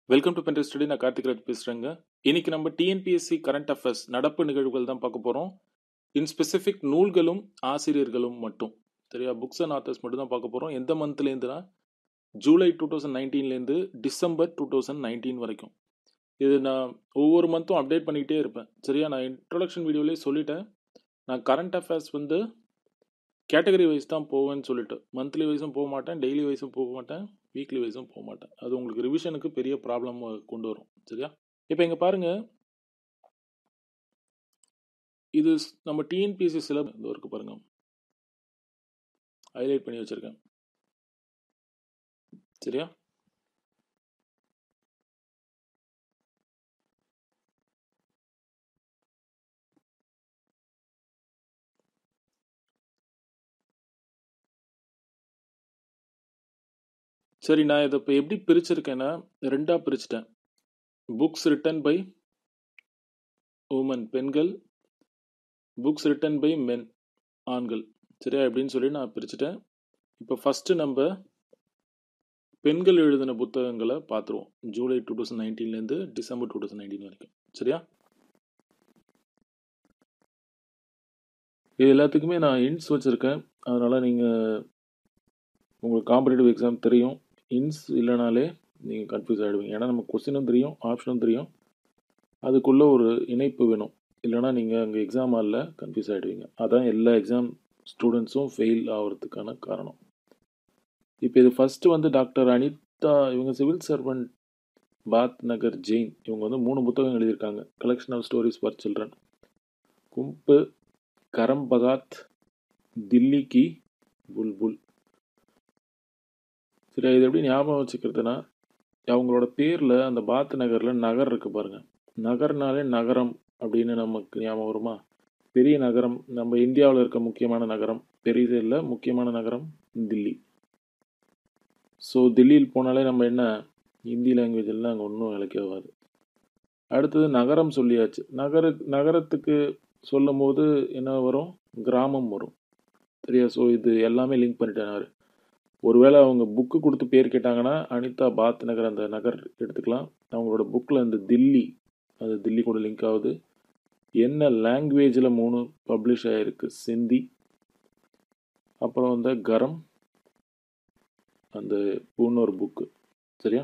Welcome to பென்ட்ரி studio நான் கார்த்திக் ராஜ் பேசுகிறேங்க இன்னைக்கு நம்ம டிஎன்பிஎஸ்சி கரண்ட் அஃபேர்ஸ் நடப்பு நிகழ்வுகள் தான் பார்க்க போகிறோம் இன் ஸ்பெசிஃபிக் நூல்களும் ஆசிரியர்களும் மட்டும் சரியா புக்ஸ் அண்ட் ஆத்தர்ஸ் மட்டும் தான் பார்க்க போகிறோம் எந்த மந்த்லேருந்துனா ஜூலை டூ தௌசண்ட் நைன்டீன்லேருந்து டிசம்பர் டூ தௌசண்ட் நைன்டீன் வரைக்கும் இது நான் ஒவ்வொரு மந்த்தும் அப்டேட் பண்ணிக்கிட்டே இருப்பேன் சரியா நான் இன்ட்ரொடக்ஷன் வீடியோலேயே சொல்லிட்டேன் நான் கரண்ட் அஃபேர்ஸ் வந்து கேட்டகரி வைஸ் தான் போவேன்னு சொல்லிட்டு மந்த்லி வைஸும் போக மாட்டேன் டெய்லி வைஸும் போக மாட்டேன் வீக்லி வைஸும் போக மாட்டேன் அது உங்களுக்கு ரிவிஷனுக்கு பெரிய ப்ராப்ளம் கொண்டு வரும் சரியா இப்போ இங்கே பாருங்க இது ஸ்- நம்ம டிஎன்பிஎஸ்சி சிலபஸ் இந்த இருக்கு பாருங்க ஹைலைட் பண்ணி வச்சிருக்கேன் சரியா சரி நான் இதை இப்போ எப்படி பிரிச்சிருக்கேன்னா ரெண்டாக பிரிச்சிட்டேன் புக்ஸ் ரிட்டன் பை உமன் பெண்கள் புக்ஸ் ரிட்டன் பை மென் ஆண்கள் சரியா எப்படின்னு சொல்லி நான் பிரிச்சுட்டேன் இப்போ ஃபஸ்ட்டு நம்ம பெண்கள் எழுதின புத்தகங்களை பார்த்துருவோம் ஜூலை டூ தௌசண்ட் நைன்டீன்லேருந்து டிசம்பர் டூ தௌசண்ட் நைன்டீன் வரைக்கும் சரியா இது எல்லாத்துக்குமே நான் இன்ஸ் வச்சுருக்கேன் அதனால் நீங்கள் உங்களுக்கு காம்படிட்டிவ் எக்ஸாம் தெரியும் இன்ஸ் இல்லைனாலே நீங்கள் கன்ஃபியூஸ் ஆகிடுவீங்க ஏன்னா நம்ம கொஸ்டினும் தெரியும் ஆப்ஷனும் தெரியும் அதுக்குள்ளே ஒரு இணைப்பு வேணும் இல்லைனா நீங்கள் அங்கே எக்ஸாம் ஹாலில் கன்ஃபியூஸ் ஆகிடுவீங்க அதான் எல்லா எக்ஸாம் ஸ்டூடெண்ட்ஸும் ஃபெயில் ஆகிறதுக்கான காரணம் இப்போ இது ஃபஸ்ட்டு வந்து டாக்டர் அனிதா இவங்க civil servant Bhatnagar Jain இவங்க வந்து மூணு புத்தகம் எழுதியிருக்காங்க collection of stories for children கும்பு கரம் பகாத் தில்லி கி புல்புல் சரி இது எப்படி ஞாபகம் வச்சுக்கிறதுனா அவங்களோட பேரில் அந்த பாத் நகரில் நகர் இருக்கு பாருங்க நகர்னாலே நகரம் அப்படின்னு நமக்கு ஞாபகம் வருமா பெரிய நகரம் நம்ம இந்தியாவில் இருக்க முக்கியமான நகரம் பெரியது இல்லை முக்கியமான நகரம் தில்லி ஸோ தில்லியில் போனாலே நம்ம என்ன ஹிந்தி லாங்குவேஜ் எல்லாம் அங்கே ஒன்றும் விலைக்கு ஆகாது அடுத்தது நகரம் சொல்லியாச்சு நகர நகரத்துக்கு சொல்லும் போது என்ன வரும் கிராமம் வரும் சரியா ஸோ இது எல்லாமே லிங்க் பண்ணிட்டேன் நான் ஒருவேளை அவங்க புக்கு கொடுத்து பேர் கேட்டாங்கன்னா அனிதா பாத் நகர் அந்த நகர் எடுத்துக்கலாம் அவங்களோட புக்கில் அந்த தில்லி அது தில்லி கூட லிங்க் ஆகுது என்ன லாங்குவேஜில் மூணு பப்ளிஷ் ஆகிருக்கு சிந்தி அப்புறம் வந்து கரம் அந்த இன்னொரு புக்கு சரியா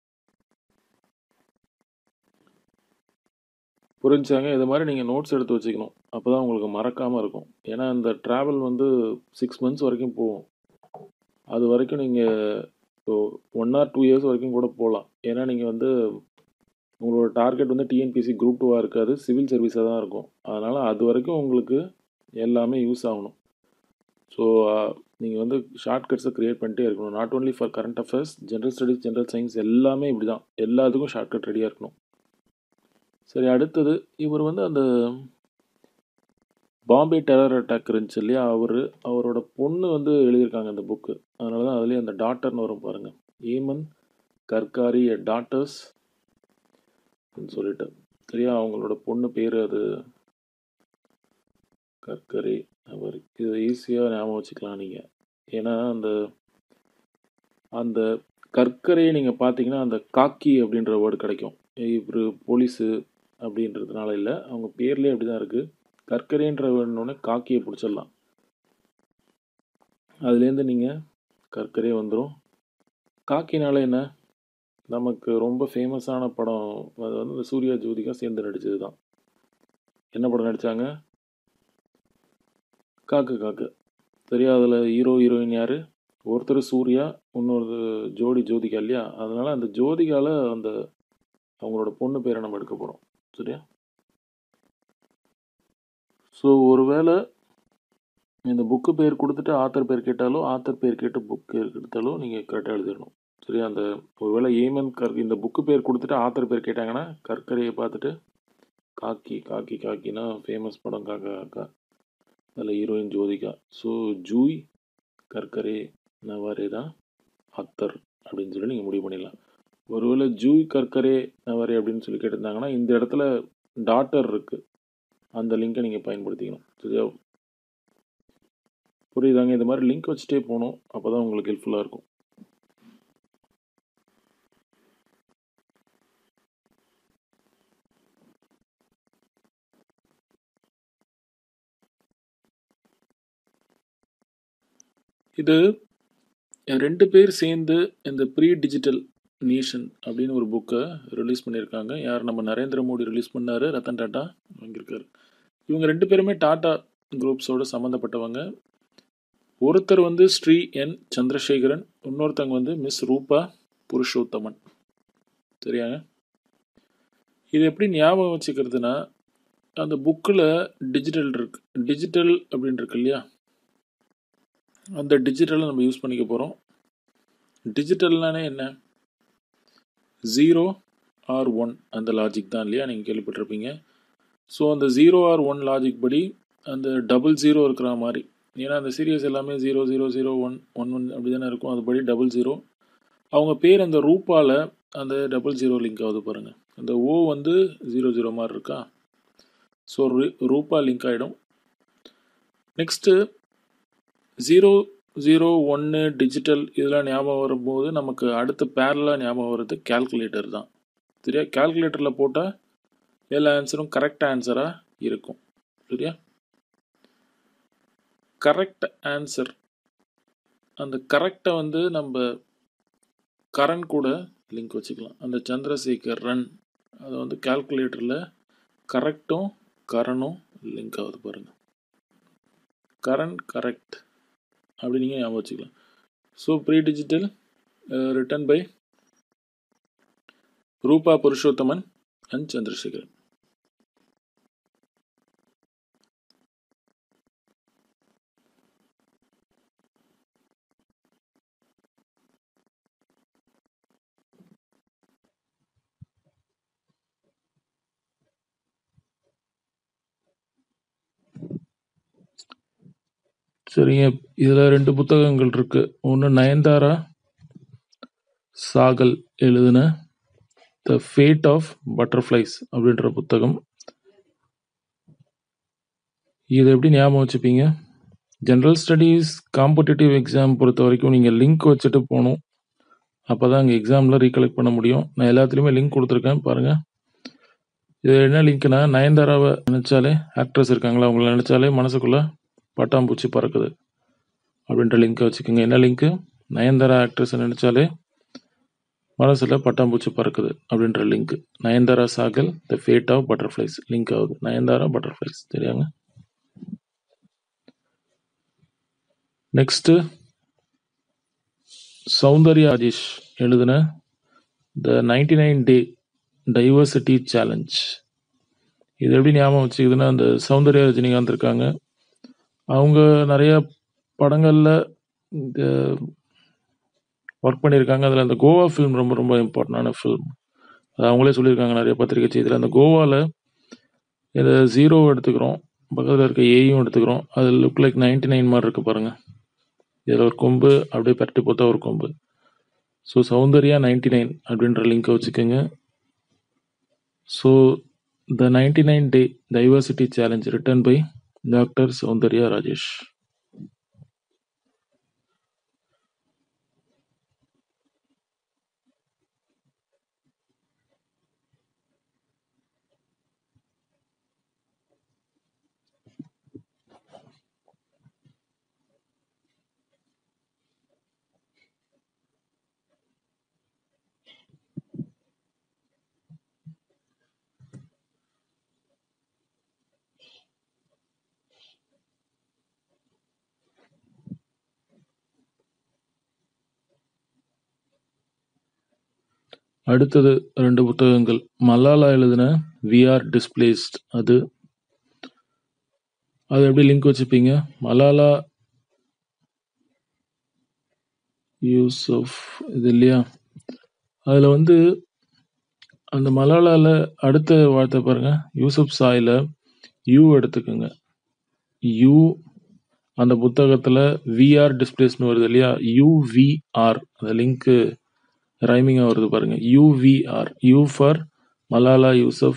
புரிஞ்சாங்க இது மாதிரி நீங்கள் நோட்ஸ் எடுத்து வச்சுக்கணும் அப்போ தான் உங்களுக்கு மறக்காமல் இருக்கும் ஏன்னா இந்த ட்ராவல் வந்து சிக்ஸ் மந்த்ஸ் வரைக்கும் போகும் அது வரைக்கும் நீங்கள் இப்போ ஒன் ஆர் டூ இயர்ஸ் வரைக்கும் கூட போகலாம் ஏன்னா நீங்கள் வந்து உங்களோட டார்கெட் வந்து டிஎன்பிசி குரூப் டூவாக இருக்காது சிவில் சர்வீஸாக தான் இருக்கும் அதனால் அது வரைக்கும் உங்களுக்கு எல்லாமே யூஸ் ஆகணும் ஸோ நீங்கள் வந்து ஷார்ட்கட்ஸை க்ரியேட் பண்ணிட்டே இருக்கணும் not only for current affairs general studies general science எல்லாமே இப்படி தான் எல்லாத்துக்கும் ஷார்ட்கட் ரெடியாக இருக்கணும் சரி அடுத்தது இவர் வந்து அந்த பாம்பே டெரர் அட்டாக் இருந்துச்சு இல்லையா அவர் அவரோட பொண்ணு வந்து எழுதியிருக்காங்க அந்த புக்கு அதனால தான் அதுலேயே அந்த டாட்டர்னு வரும் பாருங்க ஏமன் கர்காரி டாட்டர்ஸ் சொல்லிட்டு சரியா அவங்களோட பொண்ணு பேர் அது கர்கரி அவர் இது ஈஸியாக ஞாபகம் வச்சுக்கலாம் நீங்கள் ஏன்னா அந்த அந்த கற்கரையை நீங்கள் பார்த்தீங்கன்னா அந்த காக்கி அப்படின்ற வேர்டு கிடைக்கும் இவர் போலீஸு அப்படின்றதுனால இல்லை அவங்க பேர்லேயே அப்படி தான் இருக்குது கற்கரைன்ற ஒன்று காக்கியை பிடிச்சிடலாம் அதுலேருந்து நீங்கள் கற்கரை வந்துடும் காக்கினால என்ன நமக்கு ரொம்ப ஃபேமஸான படம் அது வந்து இந்த சூர்யா ஜோதிகா சேர்ந்து நடிச்சது தான் என்ன படம் நடித்தாங்க காக்கு காக்கு சரியா அதில் ஹீரோ ஹீரோயின் யார் ஒருத்தர் சூர்யா இன்னொரு ஜோடி ஜோதிகா இல்லையா அதனால அந்த ஜோதிகால அந்த அவங்களோட பொண்ணு பேரை நம்ம எடுக்க போகிறோம் சரியா ஸோ ஒருவேளை இந்த புக்கு பேர் கொடுத்துட்டு ஆத்தர் பேர் கேட்டாலோ ஆத்தர் பேர் கேட்டு புக் பேர் எடுத்தாலோ நீங்கள் கரெக்டாக எழுதிடணும் சரியா அந்த ஒருவேளை ஏமன் கர் இந்த புக்கு பேர் கொடுத்துட்டு ஆத்தர் பேர் கேட்டாங்கன்னா கற்கரையை பார்த்துட்டு காக்கி காக்கி காக்கினா ஃபேமஸ் படம் காக்கா காக்கா அதில் ஹீரோயின் ஜோதிகா ஸோ ஜூய் கற்கரே நவாரே தான் அத்தர் அப்படின்னு சொல்லி நீங்கள் முடிவு பண்ணிடலாம் ஒருவேளை ஜூய் கற்கரே நவாரே அப்படின்னு சொல்லி கேட்டிருந்தாங்கன்னா இந்த இடத்துல டாட்டர் இருக்குது அந்த லிங்கை நீங்கள் பயன்படுத்திக்கணும் சரியா புரியுதாங்க இந்த மாதிரி லிங்க் வச்சுட்டே போகணும் அப்போ தான் உங்களுக்கு ஹெல்ப்ஃபுல்லாக இருக்கும் இது ரெண்டு பேர் சேர்ந்து இந்த ப்ரீ டிஜிட்டல் நேஷன் அப்படின்னு ஒரு புக்கை ரிலீஸ் பண்ணியிருக்காங்க யார் நம்ம நரேந்திர மோடி ரிலீஸ் பண்ணாரு ரத்தன் டாட்டா வாங்கியிருக்காரு இவங்க ரெண்டு பேருமே டாடா குரூப்ஸோட சம்மந்தப்பட்டவங்க ஒருத்தர் வந்து ஸ்ரீ என் சந்திரசேகரன் இன்னொருத்தவங்க வந்து மிஸ் ரூபா புருஷோத்தமன் சரியாங்க இது எப்படி ஞாபகம் வச்சுக்கிறதுனா அந்த புக்கில் டிஜிட்டல் இருக்கு டிஜிட்டல் அப்படின்னு இருக்கு இல்லையா அந்த டிஜிட்டலை நம்ம யூஸ் பண்ணிக்க போகிறோம் டிஜிட்டல்னானே என்ன ஜீரோ ஆர் ஒன் அந்த லாஜிக் தான் இல்லையா நீங்கள் கேள்விப்பட்டிருப்பீங்க ஸோ அந்த ஜீரோ ஆர் ஒன் லாஜிக் படி அந்த டபுள் ஜீரோ இருக்கிற மாதிரி ஏன்னா அந்த சீரியஸ் எல்லாமே zero zero zero one one one அப்படி தானே இருக்கும் அதுபடி டபுள் ஜீரோ அவங்க பேர் அந்த ரூப்பாவில் அந்த டபுள் ஜீரோ லிங்க் ஆகுது பாருங்கள் அந்த ஓ வந்து ஜீரோ ஜீரோ மாதிரி இருக்கா ஸோ ரூபா லிங்க் ஆகிடும் நெக்ஸ்ட்டு ஜீரோ ஜீரோ ஒன்று டிஜிட்டல் இதெல்லாம் ஞாபகம் வரும்போது நமக்கு அடுத்த பேரலாக ஞாபகம் வர்றது கேல்குலேட்டர் தான் சரியா கேல்குலேட்டரில் போட்டால் எல்லா ஆன்சரும் கரெக்ட் ஆன்சராக இருக்கும் சரியா கரெக்ட் ஆன்சர் அந்த கரெக்டை வந்து நம்ம கரண் கூட லிங்க் வச்சுக்கலாம் அந்த சந்திரசேகர் ரன் அதை வந்து கால்குலேட்டரில் கரெக்டும் கரணும் லிங்க் ஆகுது பாருங்கள் கரண் கரெக்ட் அப்படி நீங்கள் ஞாபகம் வச்சுக்கலாம் so pre digital written by Rupa Purushothaman and Chandrasekaran சரிங்க இதில் ரெண்டு புத்தகங்கள் இருக்கு ஒன்று நயன்தாரா சாகல் எழுதின த ஃபேட் ஆஃப் பட்டர்ஃப்ளைஸ் அப்படின்ற புத்தகம் இது எப்படி ஞாபகம் வச்சுப்பீங்க ஜென்ரல் ஸ்டடீஸ் காம்படிட்டிவ் எக்ஸாம் பொறுத்த வரைக்கும் நீங்கள் லிங்க் வச்சுட்டு போகணும் அப்போ தான் அங்கே எக்ஸாமில் ரீகலெக்ட் பண்ண முடியும் நான் எல்லாத்துலேயுமே லிங்க் கொடுத்துருக்கேன் பாருங்கள் இது என்ன லிங்க்னா நயன்தாராவை நினச்சாலே ஆக்ட்ரஸ் இருக்காங்களா அவங்கள நினச்சாலே மனசுக்குள்ளே பட்டாம்பூச்சி பறக்குது அப்படின்ற லிங்க்கை வச்சுக்கோங்க என்ன லிங்க்கு நயன்தாரா ஆக்ட்ரஸ் நினச்சாலே மனசில் பட்டாம்பூச்சி பறக்குது அப்படின்ற link Nayantara Sahgal the fate of butterflies link ஆகுது நயன்தாரா பட்டர்ஃப்ளைஸ் தெரியாங்க நெக்ஸ்ட்டு சௌந்தர்யா ராஜேஷ் எழுதின the ninety nine day diversity challenge இது எப்படி ஞாபகம் வச்சுக்குதுன்னா அந்த சௌந்தர்யா ரஜினிகாந்த் இருக்காங்க அவங்க நிறைய படங்களில் இந்த ஒர்க் பண்ணியிருக்காங்க அதில் அந்த கோவா ஃபில்ம் ரொம்ப ரொம்ப இம்பார்ட்டண்டான ஃபில்ம் அது அவங்களே சொல்லியிருக்காங்க நிறைய பத்திரிகை செய்தியில் அந்த கோவாவில் இதை ஜீரோ எடுத்துக்கிறோம் பக்கத்தில் இருக்க ஏயும் எடுத்துக்கிறோம் அது லுக் லைக் நைன்டி நைன் மாதிரி இருக்குது பாருங்கள் இதில் ஒரு கொம்பு அப்படியே பரட்டி போத்தா ஒரு கொம்பு ஸோ சௌந்தர்யா நைன்டி நைன் அப்படின்ற லிங்கை வச்சுக்கோங்க so the ninety nine day diversity challenge written by doctor Soundarya Rajesh அடுத்தது ரெண்டு புத்தகங்கள் மலாலா எழுதின வி ஆர் டிஸ்பிளேஸ்ட் அது அது எப்படி லிங்க் வச்சுப்பீங்க மலாலா யூசப் இது இல்லையா அதில் வந்து அந்த மலாலால அடுத்த வார்த்தை பாருங்க யூசப் சாயில யூ எடுத்துக்கோங்க யூ அந்த புத்தகத்தில் விஆர் டிஸ்பிளேஸ்னு வருது இல்லையா யூவிஆர் அந்த லிங்க்கு ரைமிங்காக வருது பாருங்க UVR U for Malala Yousaf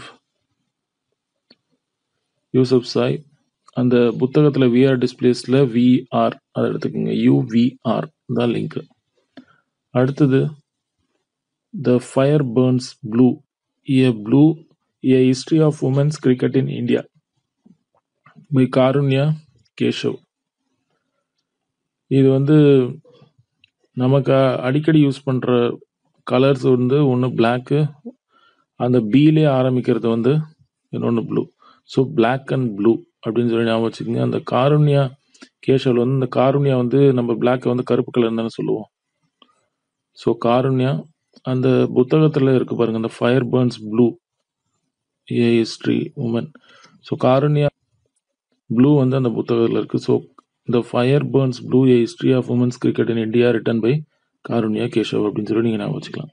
Yousafzai அந்த புத்தகத்தில் விஆர் டிஸ்பிளேஸில் விஆர் அதை எடுத்துக்கோங்க யூவிஆர் தான் லிங்க் அடுத்தது the fire burns blue a blue a history of women's cricket in India by Karunya Keshav இது வந்து நமக்கு அ- அடிக்கடி யூஸ் பண்ற கலர்ஸ் வந்து ஒன்று பிளாக்கு அந்த பீலே ஆரம்பிக்கிறது வந்து இன்னொன்று blue so black and blue அப்படின்னு சொல்லி ஞாபகம் வச்சுக்கோங்க அந்த காருண்யா கேஷவல் வந்து இந்த காருண்யா வந்து நம்ம பிளாக்கை வந்து கருப்பு கலர் தானே சொல்லுவோம் ஸோ காருண்யா அந்த புத்தகத்தில் இருக்கு பாருங்க அந்த fire burns blue a history women so Karunya blue வந்து அந்த புத்தகத்தில் இருக்கு ஸோ இந்த fire burns blue a history of women's cricket in India written by Karunya Keshav அப்படின்னு சொல்லி நீங்கள் ஞாபகம் வச்சுக்கலாம்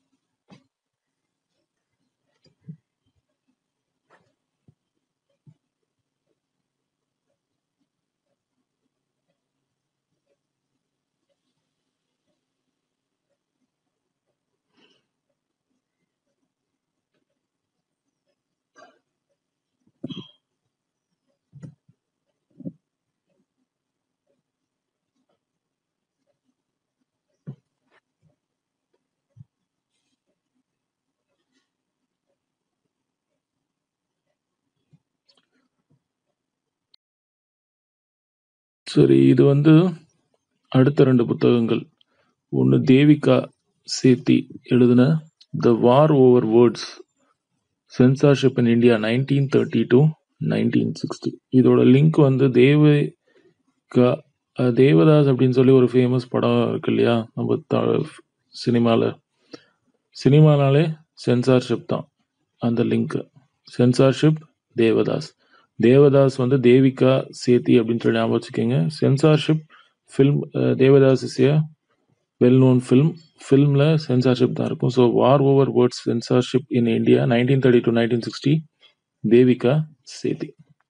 சரி இது வந்து அடுத்த ரெண்டு புத்தகங்கள் ஒன்று தேவிகா சேத்தி எழுதின the war over words censorship in India nineteen thirty to nineteen sixty இதோட லிங்க் வந்து தேவிகா அஹ், தேவதாஸ் அப்படின்னு சொல்லி ஒரு ஃபேமஸ் படம் இருக்கு இல்லையா நம்ம சினிமாவில் சினிமானாலே சென்சார்ஷிப் தான் அந்த லிங்க் சென்சார்ஷிப் தேவதாஸ் தேவதாஸ் வந்து தேவிகா சேத்தி அப்படின்னு சொல்லி ஞாபகம் வச்சுக்கோங்க censorship film Devdas is a well known film ஃபில்மில் சென்சார்ஷிப் தான் இருக்கும் so war over words censorship in India nineteen thirty to nineteen sixty Devika Sethi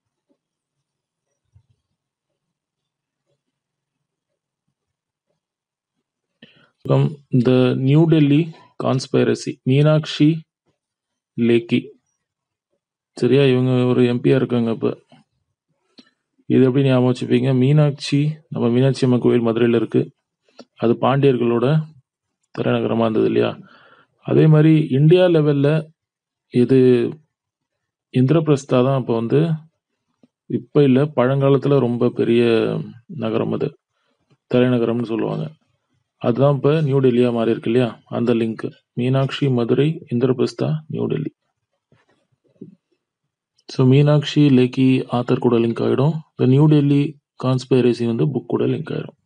from the new Delhi conspiracy Meenakshi Lekhi சரியா இவங்க ஒரு எம்பியா இருக்காங்க இப்போ இது எப்படி ஞாபகம் வச்சுப்பீங்க மீனாட்சி நம்ம மீனாட்சி அம்மன் கோயில் மதுரையில் இருக்கு அது பாண்டியர்களோட தலைநகரமாக இருந்தது இல்லையா அதே மாதிரி இந்தியா லெவல்ல இது இந்திரபிரஸ்தா தான் இப்போ வந்து இப்போ இல்லை பழங்காலத்தில் ரொம்ப பெரிய நகரம் அது தலைநகரம்னு சொல்லுவாங்க அதுதான் இப்போ நியூ டெல்லியா மாறி இருக்கு இல்லையா அந்த link Meenakshi Madurai Indraprastha new Delhi so Meenakshi Lekhi author கூட லிங்க் ஆகிடும் இந்த நியூ டெல்லி கான்ஸ்பைரசி வந்து புக் கூட லிங்க் ஆயிடும்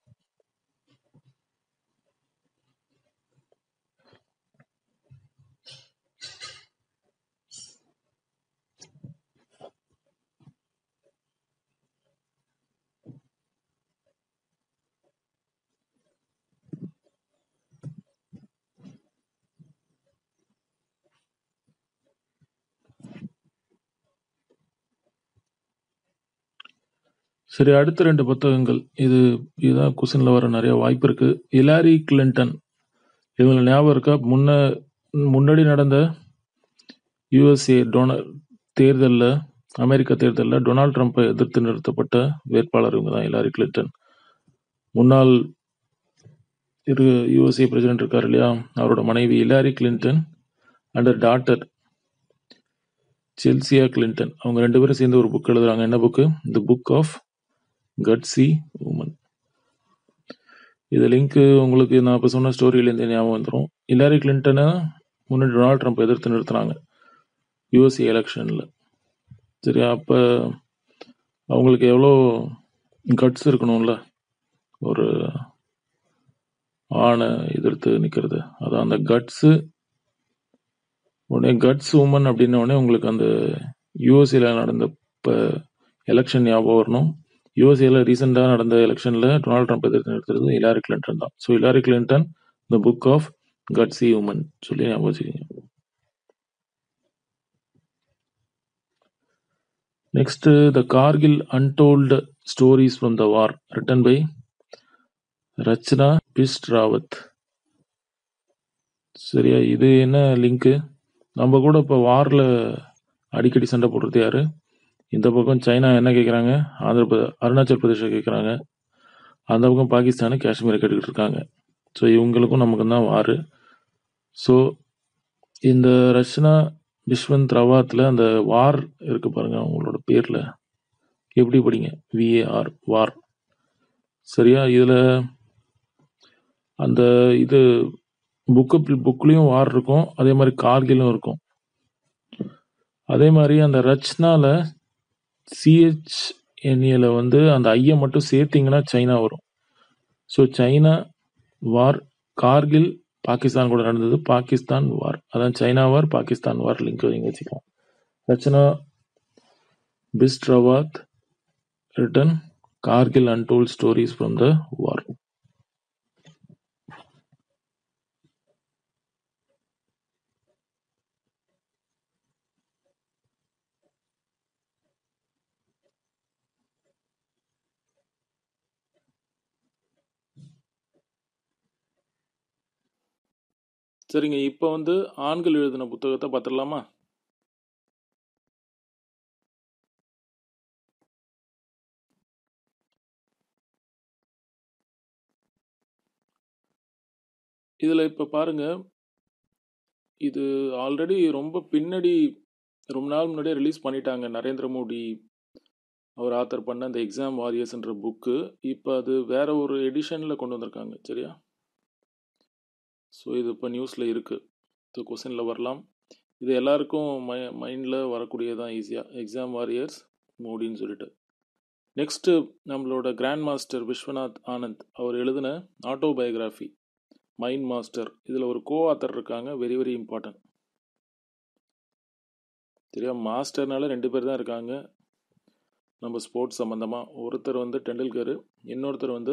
சரி அடுத்த ரெண்டு புத்தகங்கள் இது இதுதான் கொஸ்டின்ல வர நிறைய வாய்ப்பு இருக்கு இலாரி கிளின்டன் இவங்க ஞாபகம் இருக்கா முன்ன முன்னாடி நடந்த யுஎஸ்ஏ டொனா தேர்தலில் அமெரிக்க தேர்தலில் டொனால்ட் ட்ரம்ப்பை எதிர்த்து நிறுத்தப்பட்ட வேட்பாளர் இவங்க தான் இலாரி கிளின்டன் முன்னாள் இரு யுஎஸ்ஏ பிரசிடென்ட் இருக்கார் இல்லையா அவரோட மனைவி Hillary Clinton and daughter Chelsea Clinton அவங்க ரெண்டு பேரும் சேர்ந்து ஒரு புக் எழுதுறாங்க என்ன book the book of gutsy women இது லிங்க் உங்களுக்கு நான் இப்போ சொன்ன ஸ்டோரியிலேருந்து ஞாபகம் வந்துடும் இலாரி கிளின்டனை முன்னாடி டொனால்ட் ட்ரம்ப் எதிர்த்து நிறுத்தினாங்க யூஎஸ்ஏ எலெக்ஷனில் சரி அப்போ அவங்களுக்கு எவ்வளோ கட்ஸ் இருக்கணும்ல ஒரு ஆணை எதிர்த்து நிற்கிறது அதான் அந்த கட்ஸு உடனே கட்ஸ் உமன் அப்படின்ன உடனே உங்களுக்கு அந்த யூஎஸ்ஏல நடந்த இப்போ எலெக்ஷன் ஞாபகம் வரணும் யூஎஸ்ஏல ரீசெண்டாக நடந்த எலெக்ஷனில் டொனால்ட் ட்ரம்ப் எதிர்த்து நிறுத்துறது இலாரி கிளின்டன் தான் so Hillary Clinton the book of gutsy women சொல்லி ஞாபகம் வச்சுக்கோங்க next the Kargil untold stories from the war written by Rachna Bisht Rawat சரியா இது என்ன லிங்க்கு நம்ம கூட இப்போ வாரில் அடிக்கடி சண்டை போடுறது யாரு இந்த பக்கம் சைனா என்ன கேட்குறாங்க ஆந்திர பிரதே அருணாச்சல் பிரதேசம் கேட்குறாங்க அந்த பக்கம் பாகிஸ்தானு காஷ்மீரை கேட்டுக்கிட்டு இருக்காங்க ஸோ இவங்களுக்கும் நமக்கும் தான் வாரு ஸோ இந்த ரச்சனா பிஸ்வந்த் ரவாத்தில் அந்த வார் இருக்கு பாருங்க உங்களோட பேரில் எப்படி படிங்க விஏஆர் வார் சரியா? இதுல அந்த இது புக்கு புக்லயும் வார் இருக்கும். அதே மாரி கார்கிலும் இருக்கும். அதே மாரி அந்த ரச்னால சிஹெச்என்ஏல வந்து அந்த ஐய மட்டும் சேர்த்தீங்கன்னா சைனா வரும். ஸோ சைனா வார், கார்கில் பாகிஸ்தான் கூட நடந்தது. பாகிஸ்தான் வார். அதான் சைனா வார், பாகிஸ்தான் வார் லிங்க் நீங்க வச்சுக்கலாம். Rachana பிஸ்ட்ரவாத் return Kargil untold stories from the வார். சரிங்க. இப்ப வந்து ஆண்கள் எழுதின புத்தகத்த பாத்துடலாமா? இதுல இப்ப பாருங்க. இது ஆல்ரெடி ரொம்ப பின்னாடி ரொம்ப நாள் முன்னாடியே ரிலீஸ் பண்ணிட்டாங்க. நரேந்திர மோடி அவர் ஆத்தர் பண்ண அந்த எக்ஸாம் வாரியர்ஸ்ன்ற புக்கு. இப்ப அது வேற ஒரு எடிஷன்ல கொண்டு வந்திருக்காங்க. சரியா? ஸோ இது இப்ப நியூஸ்ல இருக்கு. ஸோ கொஸ்டின்ல வரலாம். இது எல்லாருக்கும் மை மைண்ட்ல வரக்கூடியதான் ஈஸியா. எக்ஸாம் வாரியர்ஸ் மோடின்னு சொல்லிட்டு. நெக்ஸ்ட் நம்மளோட கிராண்ட் மாஸ்டர் விஸ்வநாத் ஆனந்த் அவர் எழுதின ஆட்டோபயோகிராஃபி மைண்ட் மாஸ்டர். இதுல ஒரு கோ ஆத்தர் இருக்காங்க. Very very important. சரியா? மாஸ்டர்னால 2 பேர் தான் இருக்காங்க. நம்ம ஸ்போர்ட்ஸ் சம்பந்தமா. ஒருத்தர் வந்து டெண்டுல்கர். இன்னொருத்தர் வந்து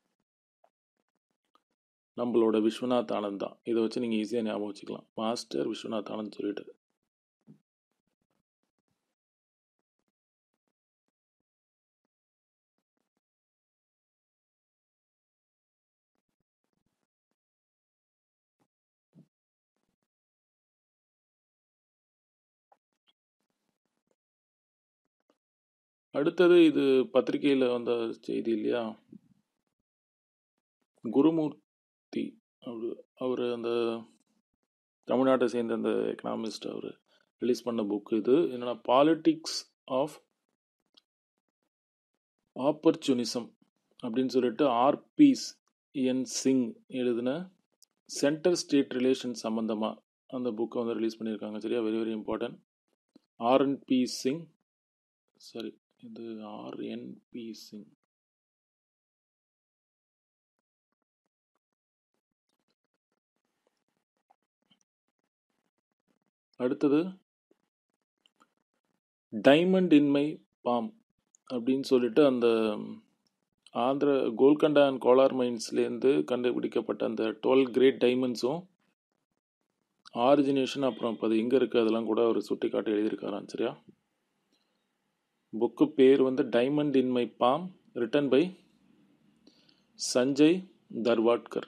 நம்மளோட விஸ்வநாத் ஆனந்த் தான். இத வச்சு நீங்க ஈஸியா ஞாபகம் வச்சுக்கலாம். மாஸ்டர் விஸ்வநாத் ஆனந்த் சொல்லிட்டு. அடுத்தது இது பத்திரிக்கையில வந்த செய்தி இல்லையா? குருமூர்த்தி அவரு அவரு அந்த தமிழ்நாட்ட சேர்ந்த அந்த எக்கனாமிஸ்ட் அவரு ரிலீஸ் பண்ண புக் இது. என்னன்னா பாலிடிக்ஸ் ஆஃப் ஆப்பர்ச்சுனிசம் அப்படின்னு சொல்லிட்டு ஆர்.பி.ஸ் என். சிங் எழுதின சென்டர் ஸ்டேட் ரிலேஷன் சம்பந்தமா அந்த புக்க வந்து ரிலீஸ் பண்ணியிருக்காங்க. சரியா? Very very important. RNP. Singh sorry இது ஆர்.என்.பி. சிங். அடுத்தது டைமண்ட் இன் மை பாம் அப்படின்னு சொல்லிட்டு அந்த ஆந்திர கோல்கண்டா அண்ட் கோலார் மைன்ஸ்லேருந்து கண்டுபிடிக்கப்பட்ட அந்த 12 கிரேட் டைமண்ட்ஸும் ஆரிஜினேஷன் அப்புறம் இப்போ அது எங்கே இருக்குது அதெல்லாம் கூட அவர் சுட்டி காட்டி எழுதியிருக்காராம். சரியா? புக்கு பேர் வந்து diamond in my palm written by Sanjay Dharwadkar.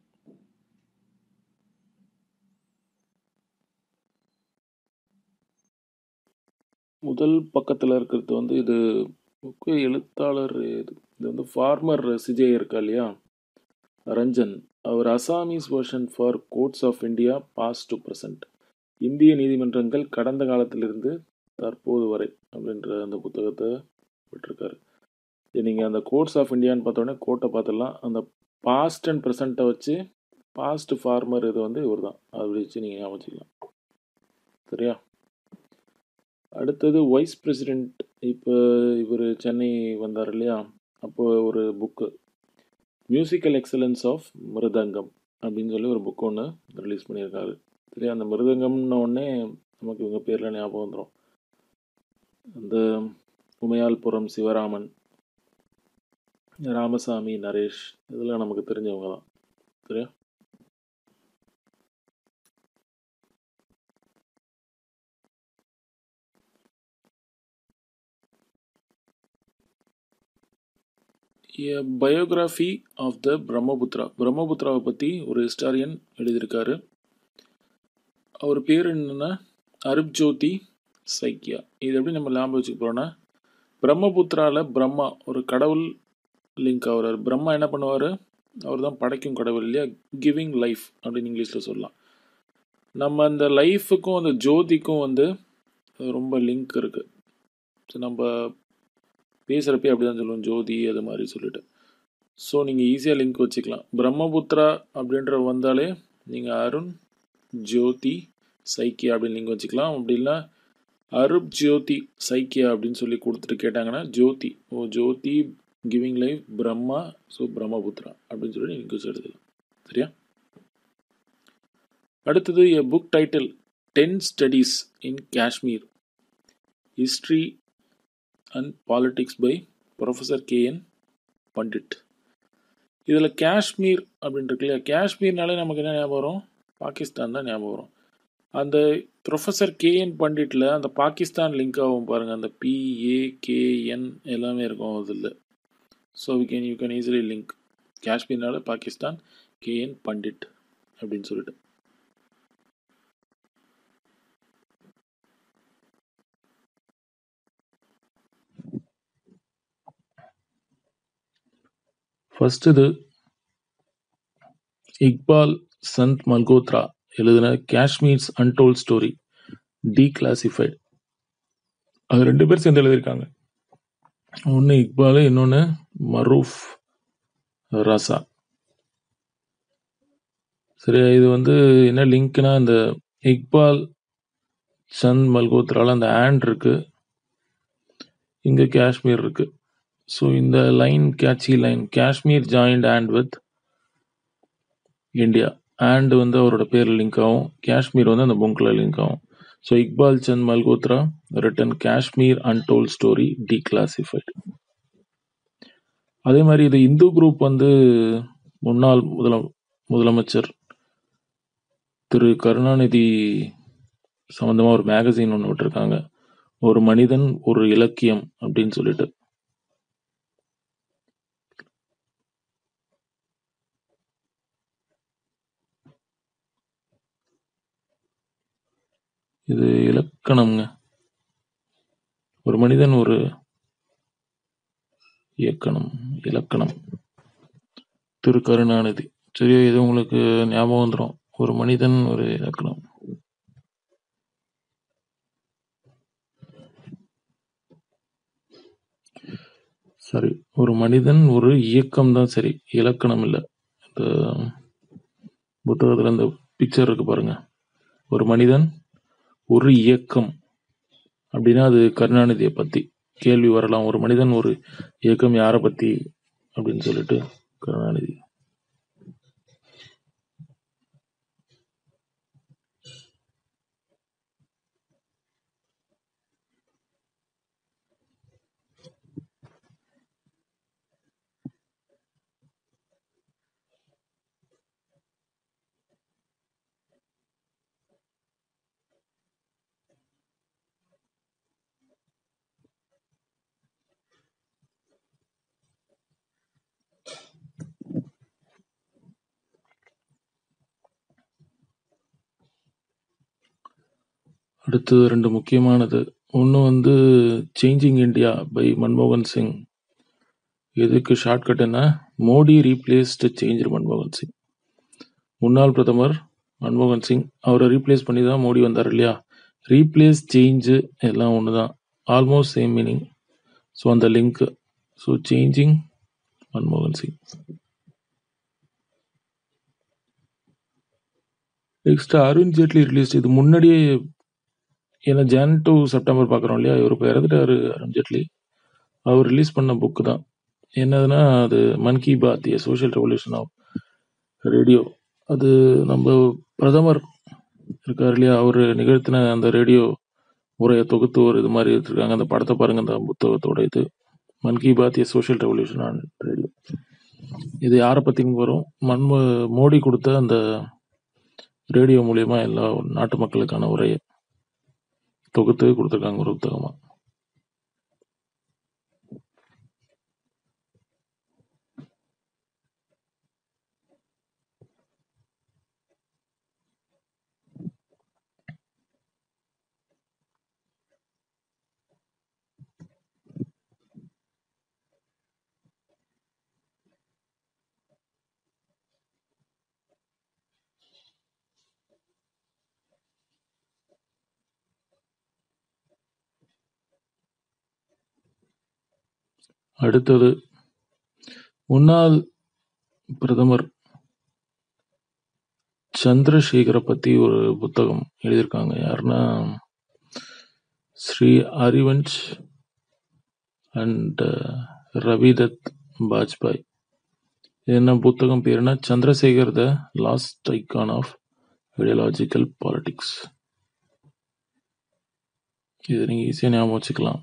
முதல் பக்கத்துல இருக்கிறது வந்து இது புக்கு எழுத்தாளர் இது இது வந்து ஃபார்மர் சிஜே இருக்கா இல்லையா? ரஞ்சன். அவர் Assamese version for courts of India past to present. இந்திய நீதிமன்றங்கள் கடந்த காலத்திலிருந்து தற்போது வரை அப்படின்ற அந்த புத்தகத்த விட்டிருக்காரு. நீங்க அந்த கோர்ட்ஸ் ஆஃப் இந்தியான்னு பார்த்தோனே கோர்ட்ட பார்த்துடலாம். அந்த பாஸ்ட் அண்ட் பிரசன்ட்ட வச்சு பாஸ்ட் ஃபார்மர் இது வந்து இவர்தான். அப்படி வச்சு நீங்க ஞாபகம் வச்சுக்கலாம். சரியா? அடுத்தது வைஸ் பிரசிடென்ட் இப்போ இவரு சென்னை வந்தார் இல்லையா? அப்போ ஒரு book. Musical excellence of mridangam அப்படின்னு சொல்லி ஒரு புக் ஒண்ணு ரிலீஸ் பண்ணியிருக்காரு. சரியா? அந்த மிருதங்கம்ன்ன உடனே நமக்கு இவங்க பேர்லாம் ஞாபகம் வந்துரும். அந்த உமையாள்புரம் சிவராமன், ராமசாமி நரேஷ் இதெல்லாம் நமக்கு தெரிஞ்சவங்க தான். சரியா? A biography of the Brahmaputra. பிரம்மபுத்திராவை பத்தி ஒரு ஹிஸ்டாரியன் எழுதியிருக்காரு. அவர் பேர் என்னன்னா அருப்ஜோதி சைக்கியா. இது எப்படி நம்ம ஞாபகம் வச்சுக்க போறோம்னா, பிரம்மபுத்திரால பிரம்மா ஒரு கடவுள் லிங்க் ஆகுறாரு. பிரம்மா என்ன பண்ணுவாரு? அவர் தான் படைக்கும் கடவுள் இல்லையா? கிவிங் லைஃப் அப்படின்னு இங்கிலீஷ்ல சொல்லலாம். நம்ம அந்த லைஃப்க்கும் அந்த ஜோதிக்கும் வந்து ரொம்ப லிங்க் இருக்கு. ஸோ நம்ம பேசுறப்பயே அப்படிதான் சொல்லுவோம். ஜோதி அது மாதிரி சொல்லிட்டு. ஸோ நீங்கள் ஈஸியாக லிங்க் வச்சுக்கலாம் பிரம்மபுத்திரா அப்படின்ற வந்தாலே நீங்கள் அருண் ஜோதி சைக்கியா அப்படின்னு லிங்க் வச்சுக்கலாம் அப்படி இல்லை அருப் ஜோதி சைக்கியா அப்படின்னு சொல்லி கொடுத்துட்டு கேட்டாங்கன்னா ஜோதி ஓ Jyoti giving life Brahma so Brahmaputra அப்படின்னு சொல்லி லிங்க் வச்சு எடுத்துக்கலாம் சரியா அடுத்தது a book title ten studies in Kashmir history and politics by professor K N Pandit இதில் காஷ்மீர் அப்படின்னு இருக்கு இல்லையா காஷ்மீர்னாலே நமக்கு என்ன ஞாபகம் வரும் பாகிஸ்தான் தான் ஞாபகம் வரும் அந்த ப்ரொஃபஸர் கேஎன் பண்டிட்டில் அந்த பாகிஸ்தான் லிங்க் ஆகும் பாருங்கள் அந்த பிஏகேஎன் எல்லாமே இருக்கும் அதில் so we can you can easily link காஷ்மீர்னால பாகிஸ்தான் கேஎன் பண்டிட் அப்படின்னு சொல்லிட்டு ஃபர்ஸ்ட் இது இக்பால் சந்த் மல்கோத்ரா எழுதின காஷ்மீர்ஸ் அன்டோல்ட் ஸ்டோரி டீக்ளாசிஃபைட் அது ரெண்டு பேர் சேர்ந்து எழுதியிருக்காங்க ஒன்று இக்பால் இன்னொன்று மரூஃப் ரசா சரி இது வந்து என்ன லிங்க்னா இந்த இக்பால் சந்த் மல்கோத்ரால அந்த ஆண்ட் இருக்கு இங்கே காஷ்மீர் இருக்கு ஸோ இந்த line catchy line Kashmir joint and with India and வந்து அவரோட பேர் லிங்க் ஆகும் காஷ்மீர் வந்து அந்த புக்கில் லிங்க் ஆகும் so Iqbal Chand Malhotra written Kashmir untold story declassified அதே மாதிரி இது இந்து குரூப் வந்து முன்னாள் முதல முதலமைச்சர் திரு கருணாநிதி சம்பந்தமா ஒரு மேகசின் ஒன்று விட்டுருக்காங்க ஒரு மனிதன் ஒரு இலக்கியம் அப்படின்னு சொல்லிட்டு இது இலக்கணம்ங்க ஒரு மனிதன் ஒரு இயக்கணம் இலக்கணம் திரு கருணாநிதி சரியோ இது உங்களுக்கு ஞாபகம் வந்துடும் ஒரு மனிதன் ஒரு இலக்கணம் சரி ஒரு மனிதன் ஒரு இயக்கம் தான் சரி இலக்கணம் இல்லை இந்த புத்தகத்தில் இந்த பிக்சர் இருக்கு பாருங்க ஒரு மனிதன் ஒரு இயக்கம் அப்படின்னா அது கருணாநிதியை பத்தி கேள்வி வரலாம் ஒரு மனிதன் ஒரு இயக்கம் யாரை பத்தி அப்படின்னு சொல்லிட்டு கருணாநிதி அடுத்தது ரெண்டு முக்கியமானது ஒன்று வந்து சேஞ்சிங் இந்தியா பை மன்மோகன் சிங் இதுக்கு ஷார்ட்கட்டுன்னா மோடி ரீப்ளேஸ்டு சேஞ்ச் மன்மோகன் சிங் முன்னாள் பிரதமர் மன்மோகன் சிங் அவரை ரீப்ளேஸ் பண்ணி தான் மோடி வந்தார் இல்லையா ரீப்ளேஸ் சேஞ்சு எல்லாம் ஒன்று தான் ஆல்மோஸ்ட் சேம் மீனிங் ஸோ அந்த லிங்க் ஸோ சேஞ்சிங் மன்மோகன் சிங் நெக்ஸ்ட் அருண் ஜேட்லி ரிலீஸ் இது முன்னாடியே ஏன்னா ஜான் டு செப்டம்பர் பார்க்குறோம் இல்லையா இவர் இப்போ இறந்துட்டாரு அருண் ஜேட்லி அவர் ரிலீஸ் பண்ண புக்கு தான் என்னதுன்னா அது Mann Ki Baat a social revolution of radio அது நம்ம பிரதமர் இருக்கார் இல்லையா அவர் நிகழ்த்தின அந்த ரேடியோ உரையை தொகுத்து ஒரு இது மாதிரி எடுத்திருக்காங்க அந்த படத்தை பாருங்க அந்த புத்தகத்தோட இது Mann Ki Baat a social revolution on radio இது யாரை பற்றியும் வரும் மன்மோ மோடி கொடுத்த அந்த ரேடியோ மூலியமா எல்லா நாட்டு மக்களுக்கான உரையை தொகுத்து கொடுத்துருக்காங்க ஒரு புத்தகமா அடுத்தது முன்னாள் பிரதமர் சந்திரசேகர பத்தி ஒரு புத்தகம் எழுதியிருக்காங்க. யாருன்னா, ஸ்ரீ ஹரிவன்ஷ் அண்ட் ரவிதத் பாஜ்பாய். என்ன புத்தகம் பேருன்னா, Chandrashekhar the last icon of ideological politics. இத நீங்க ஈஸியா ஞாபகம் வச்சுக்கலாம்.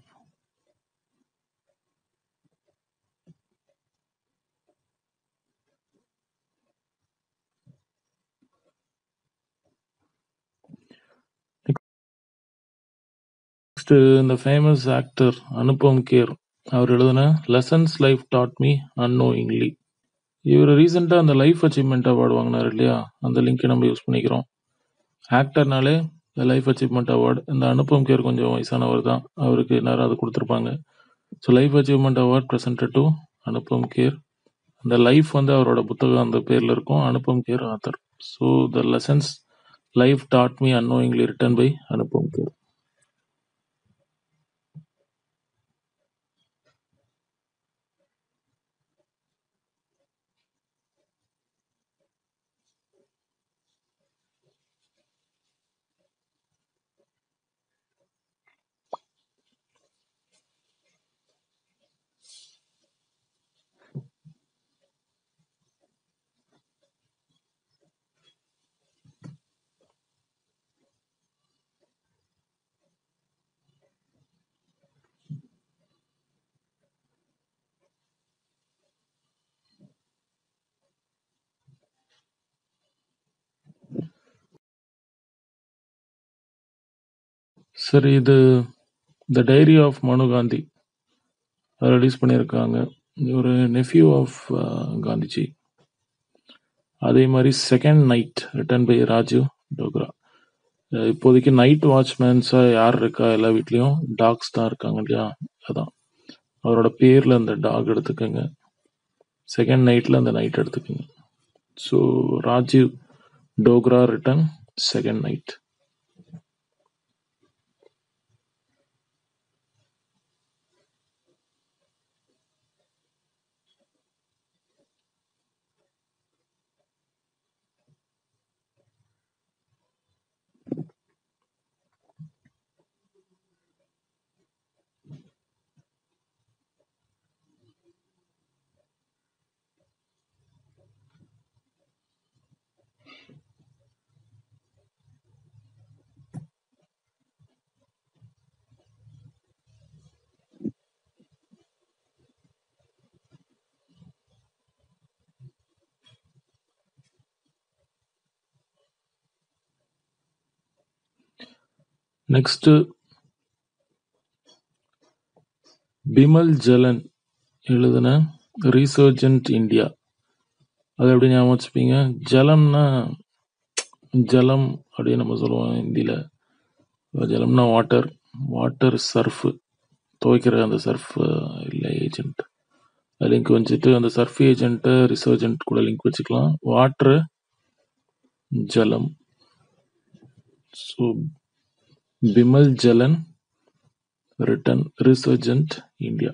நெக்ஸ்ட் இந்த ஃபேமஸ் ஆக்டர் அனுபம் கேர் அவர் எழுதின lessons life taught me annoyingly. இவர் ரீசெண்டா அந்த லைஃப் அச்சீவ்மெண்ட் அவார்டு வாங்கினார் இல்லையா? அந்த லிங்க் நம்ம யூஸ் பண்ணிக்கிறோம். ஆக்டர்னாலே லைஃப் அச்சீவ்மெண்ட் அவார்டு. இந்த அனுபம் கேர் கொஞ்சம் வயசானவர் தான். அவருக்கு நேரம் அது கொடுத்துருப்பாங்க. So life achievement award presented to Anupam Kher. அந்த லைஃப் வந்து அவரோட புத்தகம் அந்த பேர்ல இருக்கும். Anupam Kher author. So the lessons life taught me annoyingly written by Anupam Kher. சரி இது த டைரி ஆஃப் மனு காந்தி. அத ரிலீஸ் பண்ணியிருக்காங்க. ஒரு நெஃப்யூ ஆஃப் காந்திஜி. அதே மாதிரி second knight written by Rajiv Dogra. அஹ் இப்போதைக்கு நைட் வாட்ச்மேன்ஸா யார் இருக்கா எல்லா வீட்லயும் டாக்ஸ் தான் இருக்காங்க இல்லையா? அதான். அவரோட பேர்ல அந்த டாக் எடுத்துக்கோங்க. செகண்ட் நைட்ல அந்த நைட் எடுத்துக்கோங்க. So Rajiv Dogra written second night. Next Bimal Jalan எழுதின ரீசர்ஜென்ட் இந்தியா. அது எப்படி ஞாபகம் வச்சுப்பீங்க? ஜலம்னா ஜலம் அப்படின்னு நம்ம சொல்லுவோம் ஹிந்தியில. ஜலம்னா வாட்டர். Water surf. துவைக்கிற அந்த சர்ஃப் இல்ல ஏஜென்ட். லிங்க் வச்சுட்டு அந்த சர்ஃப் ஏஜென்ட் ரிசர்ஜென்ட் கூட லிங்க் வச்சுக்கலாம். வாட்டர் ஜலம். So Bimal Jalan written resurgent India.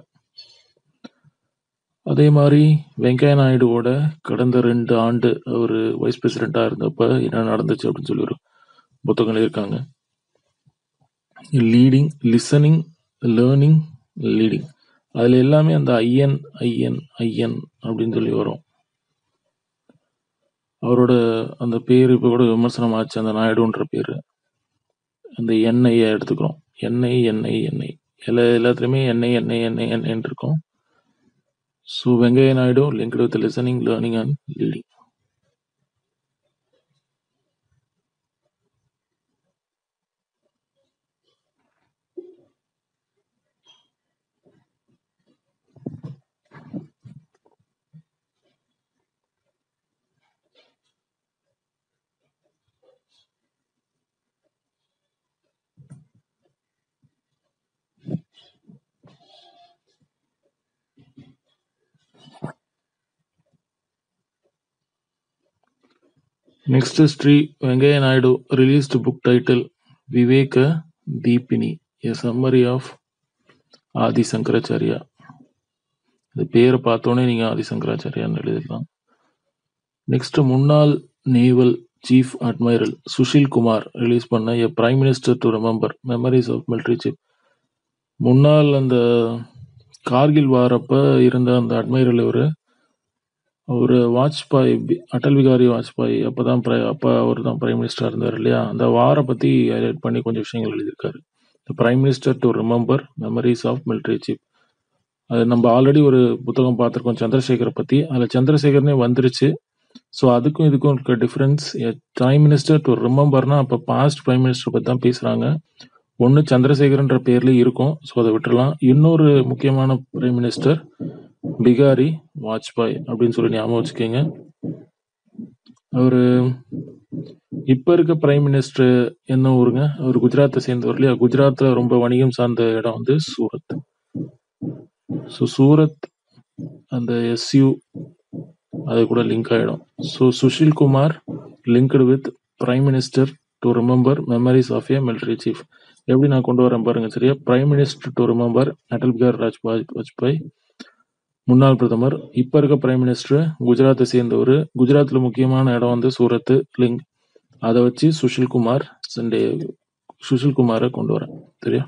அதே மாதிரி வெங்கையா நாயுடுவோட கடந்த ரெண்டு ஆண்டு அவர் வைஸ் பிரசிடென்டா இருந்தப்ப என்ன நடந்துச்சு அப்படின்னு சொல்லி ஒரு புத்தகம் எழுதியிருக்காங்க. Leading, listening, learning, leading. அதுல எல்லாமே அந்த ஐஎன், ஐஎன், ஐஎன் அப்படின்னு சொல்லி வரும். அவரோட அந்த பேர் இப்ப கூட விமர்சனம் ஆச்சு அந்த நாயுடுன்ற பேரு. அந்த என்ஐ எடுத்துக்கிறோம். NI, NI, NI. எல்லா எல்லாத்துலயுமே என்ஐ, என்ஐ, என்ஐ, என்ஐன்னு இருக்கும். So Venkaiah Naidu linked with listening, learning and leading. Next, Sri Venkaiah Naidu released book title Viveka Deepini, a summary of Adi Sankaracharya. இந்த பேரை பார்த்தோன்னே நீங்க ஆதிசங்கராச்சாரியார்னு எழுதிடலாம் நெக்ஸ்ட் முன்னாள் naval chief admiral Sushil Kumar release பண்ண a prime minister to remember memories of military chief முன்னாள் அந்த கார்கில் வாரப்ப இருந்த அந்த அட்மைரல் இவர் அவர் வாஜ்பாய் பி- அடல் பிகாரி வாஜ்பாய் அப்பதான் பிர- அப்ப அவர் தான் பிரைம் மினிஸ்டர் இருந்தார் இல்லையா அந்த வார பத்தி ஹைலைட் பண்ணி கொஞ்சம் விஷயங்கள் எழுதியிருக்காரு prime minister to remember memories of military chief அது நம்ம ஆல்ரெடி ஒரு புத்தகம் பார்த்துருக்கோம் சந்திரசேகரை பத்தி அதுல சந்திரசேகர்னே வந்துருச்சு ஸோ அதுக்கும் இதுக்கும் இருக்க டிஃபரன்ஸ் பிரைம் மினிஸ்டர் டு ரிமெம்பர்னா அப்போ பாஸ்ட் பிரைம் மினிஸ்டர் பத்தி தான் பேசுறாங்க ஒன்று சந்திரசேகரன்ற பேர்ல இருக்கும் ஸோ அதை விட்டுறலாம் இன்னொரு முக்கியமான பிரைம் மினிஸ்டர் பிகாரி வாஜ்பாய் அப்படின்னு சொல்லி ஞாபகம் வச்சுக்கோங்க அவரு இப்ப இருக்க பிரைம் மினிஸ்டர் என்ன ஊருங்க அவர் குஜராத்தை சேர்ந்தவர் இல்லையா குஜராத்ல ரொம்ப வணிகம் சார்ந்த இடம் வந்து சூரத் ஸோ சூரத் அந்த எஸ்யூ அது கூட லிங்க் ஆயிடும் so Sushil Kumar linked with prime minister to remember memories of a military chief எப்படி நான் கொண்டு வரேன் பாருங்க சரியா prime minister to remember Atal Bihari Rajpai Vajpayee முன்னாள் பிரதமர் இப்ப இருக்க பிரைம் மினிஸ்டர் குஜராத்தை சேர்ந்தவர் குஜராத்ல முக்கியமான இடம் வந்து சூரத் லிங்க் அதை வச்சு சுஷில் குமார் சண்டே சுஷில் குமாரை கொண்டு வரேன் சரியா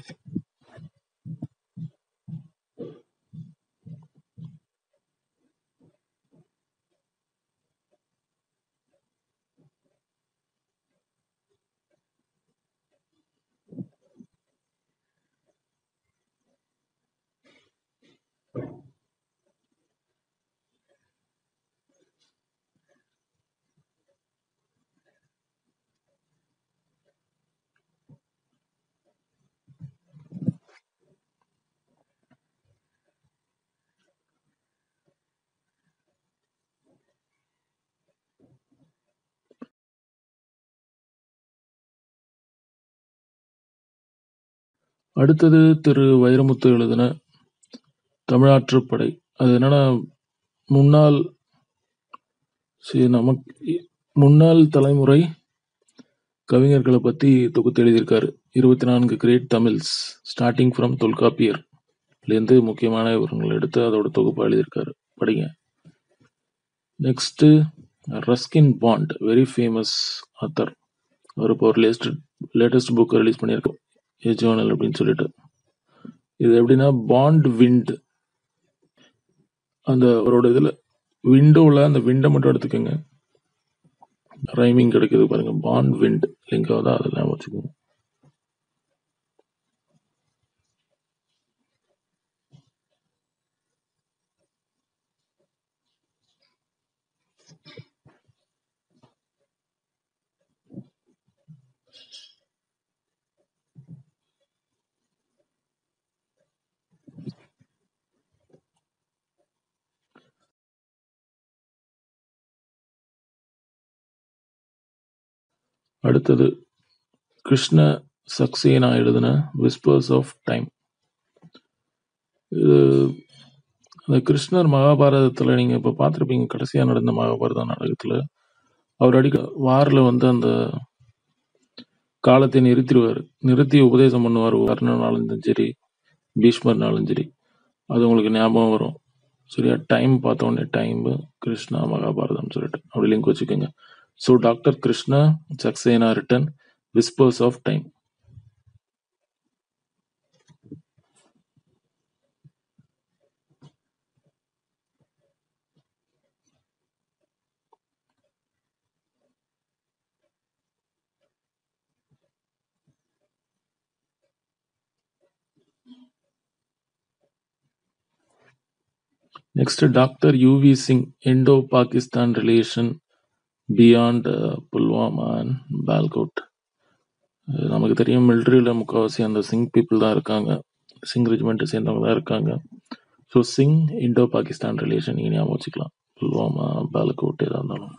அடுத்தது திரு வைரமுத்து எழுதின தமிழாற்றுப்படை அது என்னன்னா முன்னாள் சரி, நமக்கு முன்னாள் தலைமுறை கவிஞர்களை பத்தி தொகுத்து எழுதியிருக்காரு இருபத்தி நான்கு great Tamils starting from Tolkappiyar இருந்து முக்கியமான விவரங்கள் எடுத்து அதோட தொகுப்பு எழுதியிருக்காரு படிங்க next Ruskin Bond very famous author அவர் இப்போ ஒரு லேஸ்ட் லேட்டஸ்ட் புக் ரிலீஸ் பண்ணியிருக்கோம் ஏ ஜேர்னல் அப்படின்னு சொல்லிட்டு இது எப்படின்னா பாண்ட் விண்ட் அந்த அவரோட இதுல விண்டோல அந்த விண்டை மட்டும் எடுத்துக்கோங்க ரைமிங் கிடைக்குது பாருங்க பாண்ட் விண்ட் லிங்க் ஆகுதா அதெல்லாம் வச்சுக்கோங்க அடுத்தது கிருஷ்ண சக்சேனா எழுதின விஸ்பர்ஸ் ஆஃப் டைம் இது அந்த கிருஷ்ணர் மகாபாரதத்துல நீங்க இப்ப பார்த்திருப்பீங்க கடைசியா நடந்த மகாபாரத நாடகத்துல அவர் அடிக்க வாரில் வந்து அந்த காலத்தை நிறுத்திடுவார் நிறுத்தி உபதேசம் பண்ணுவார் கர்ணனாலும் சரி பீஷ்மர்னாலும் சரி அது உங்களுக்கு ஞாபகம் வரும் சரியா டைம் பார்த்த உடனே டைம் கிருஷ்ணா மகாபாரதம் சொல்லிட்டு அப்படி லிங்க் வச்சுக்கோங்க so doctor Krishna Saxena written whispers of time next doctor UV Singh Indo Pakistan relation beyond Pulwama and Balakot அது நமக்கு தெரியும் மிலிட்ரியில் முக்கால்வாசி அந்த சிங் பீப்புள் தான் இருக்காங்க சிங் ரெஜிமெண்ட்டை சேர்ந்தவங்க தான் இருக்காங்க so Singh Indo Pakistan relation நீங்கள் ஞாபகம் வச்சுக்கலாம் புல்வாமா பாலக்கோட் எதாக இருந்தாலும்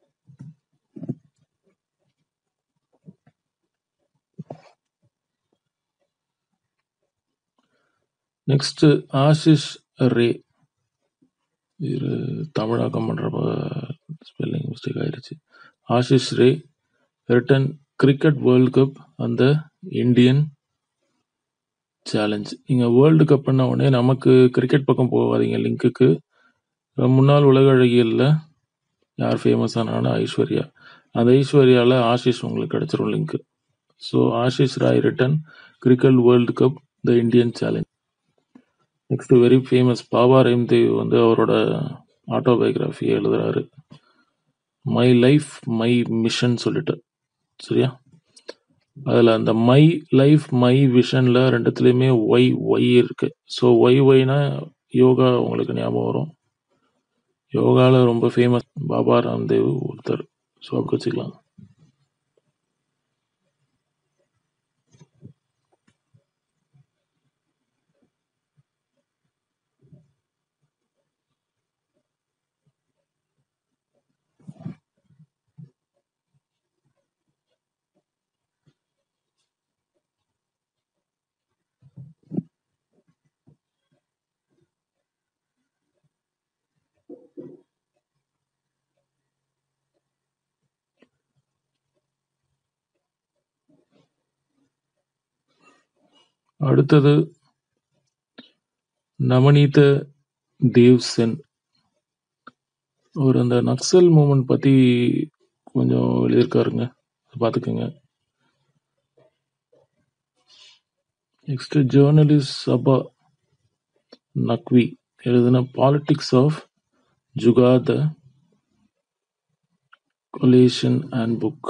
நெக்ஸ்ட் ஆஷிஷ் ரே இது தமிழாக்கம் பண்றப்ப ஸ்பெல்லிங் மிஸ்டேக் ஆயிருச்சு Ashish Ray written cricket world cup அந்த இந்தியன் சேலஞ்ச் நீங்க வேர்ல்டு கப்னா உடனே நமக்கு கிரிக்கெட் பக்கம் போகாதீங்க லிங்க்குக்கு முன்னாள் உலக அழகியல்ல யார் ஃபேமஸ் ஆனாலும் ஐஸ்வர்யா அந்த ஐஸ்வர்யால ஆஷிஷ் உங்களுக்கு கிடைச்சிரும் link so Ashish Ray written cricket world cup the Indian challenge next very famous Baba Ramdev வந்து அவரோட ஆட்டோபயோகிராஃபி எழுதுறாரு மை லைஃப் மை மிஷன் சொல்லிட்டு சரியா அதுல அந்த மை லைஃப் மை விஷன்ல ரெண்டுத்துலயுமே ஒய் ஒய் இருக்கு ஸோ ஒய் ஒய்னா யோகா உங்களுக்கு ஞாபகம் வரும் யோகால ரொம்ப ஃபேமஸ் பாபா ராம்தேவ் ஒருத்தர் ஸோ அப்படி வச்சுக்கலாம் அடுத்தது நவநீத தேவ் சென் அவர் அந்த நக்சல் மூமெண்ட் பத்தி கொஞ்சம் எழுதியிருக்காருங்க அதை பார்த்துக்கோங்க நெக்ஸ்ட் ஜேர்னலிஸ்ட் சபா நக்வி எழுதின politics of jugaad coalition and book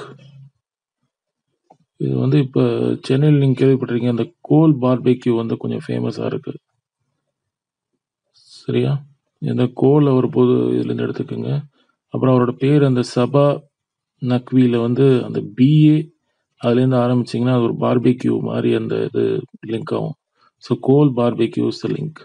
இது வந்து இப்போ சென்னையில் நீங்கள் கேள்விப்பட்டிருக்கீங்க அந்த கோல் பார்பெக்யூ வந்து கொஞ்சம் ஃபேமஸாக இருக்கு சரியா இந்த கோல் அவர் பொது இதுலேருந்து எடுத்துக்கோங்க அப்புறம் அவரோட பேர் அந்த சபா நக்வியில் வந்து அந்த பிஏ அதுலேருந்து ஆரம்பிச்சிங்கன்னா அது ஒரு பார்பெக்யூ மாதிரி அந்த இது லிங்க் ஆகும் so coal barbecue is the link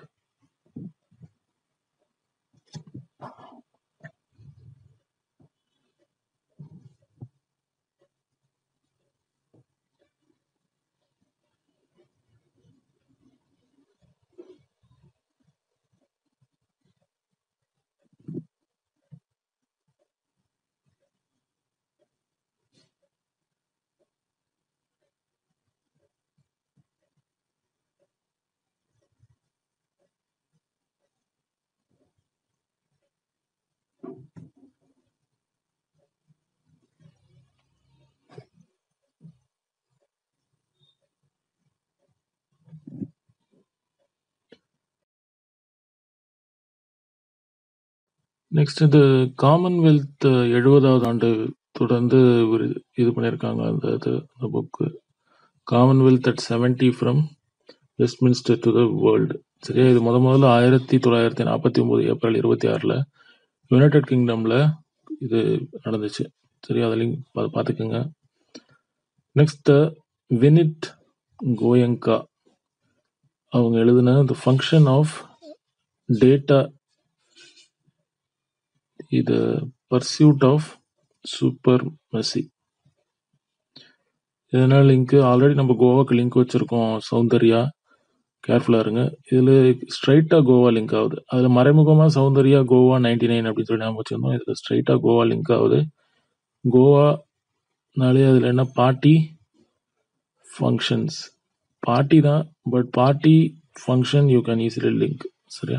next இந்த காமன்வெல்த் எழுபதாவது ஆண்டு தொடர்ந்து ஒரு இது பண்ணியிருக்காங்க அந்த இது அந்த book Commonwealth at seventy from Westminster to the world சரியா இது முத முதல்ல ஆயிரத்தி தொள்ளாயிரத்தி நாற்பத்தி ஒன்பது ஏப்ரல் இருபத்தி ஆறில் யுனைடெட் கிங்டமில் இது நடந்துச்சு சரியா அதுலேயும் பா பார்த்துக்குங்க நெக்ஸ்ட் வினிட் கோயங்கா அவங்க எழுதின த ஃபங்க்ஷன் ஆஃப் டேட்டா இது பர்சியூட் ஆஃப் சூப்பர் மெசி இதனால லிங்க் ஆல்ரெடி நம்ம கோவாக்கு லிங்க் வச்சிருக்கோம் சௌந்தர்யா கேர்ஃபுல்லா இருங்க இதுல ஸ்ட்ரைட்டா கோவா லிங்க் ஆகுது அதுல மறைமுகமா சௌந்தர்யா கோவா நைன்டி நைன் அப்படின்னு சொல்லி ஞாபகம் வச்சிருந்தோம் இதுல ஸ்ட்ரைட்டா கோவா லிங்க் ஆகுது கோவானாலே அதுல என்ன பார்ட்டி ஃபங்க்ஷன்ஸ் பார்ட்டி தான் but party function you can easily link சரியா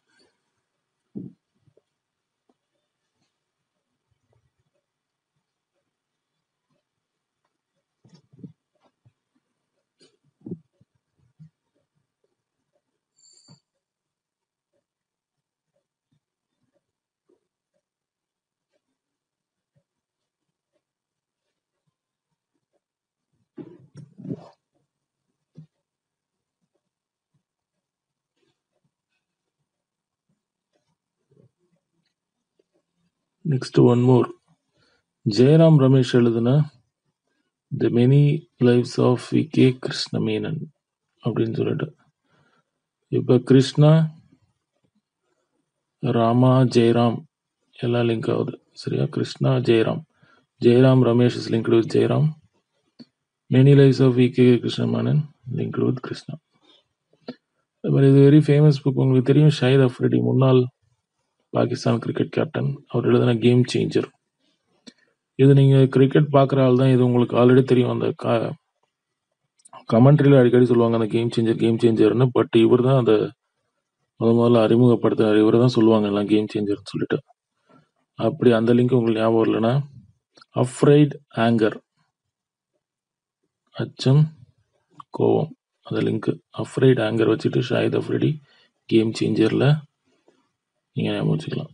next one more Jairam Ramesh எழுதின the many lives of V K Krishna Menon அப்படின்னு சொல்லிட்டு இப்போ கிருஷ்ணா ராமா ஜெயராம் எல்லாம் லிங்க் ஆகுது சரியா Krishna Jairam Jairam Ramesh is linked with Jairam many lives of V K Krishna Menon linked with Krishna அது மாதிரி இது வெரி ஃபேமஸ் புக் உங்களுக்கு தெரியும் ஷாயித் அஃப்ரிடி முன்னாள் பாகிஸ்தான் கிரிக்கெட் கேப்டன் அவர் எழுதின கேம் சேஞ்சர் இது நீங்கள் கிரிக்கெட் பார்க்குற ஆள் தான் இது உங்களுக்கு ஆல்ரெடி தெரியும் அந்த கா கமெண்ட்ரியில் அடிக்கடி சொல்லுவாங்க அந்த கேம் சேஞ்சர் கேம் சேஞ்சர்னு பட் இவர் தான் அந்த முத முதல்ல அறிமுகப்படுத்தினார் இவர் தான் சொல்லுவாங்க எல்லாம் கேம் சேஞ்சர்னு சொல்லிட்டு அப்படி அந்த லிங்க் உங்களுக்கு ஞாபகம் இல்லைன்னா அஃப்ரைட் ஆங்கர் அச்சம் கோவம் அந்த லிங்க் அஃப்ரைட் ஆங்கர் வச்சுட்டு ஷாயித் அஃப்ரிடி கேம் சேஞ்சரில் நீங்கள் ஞாபகம் வச்சுக்கலாம்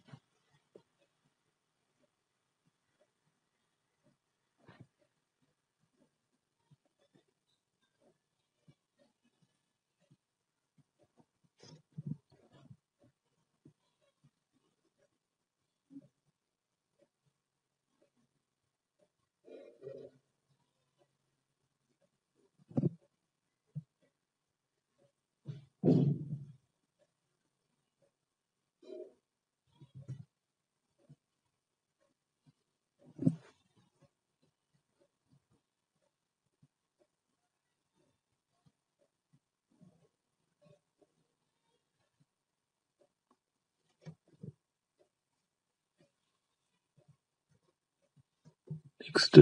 நெக்ஸ்ட்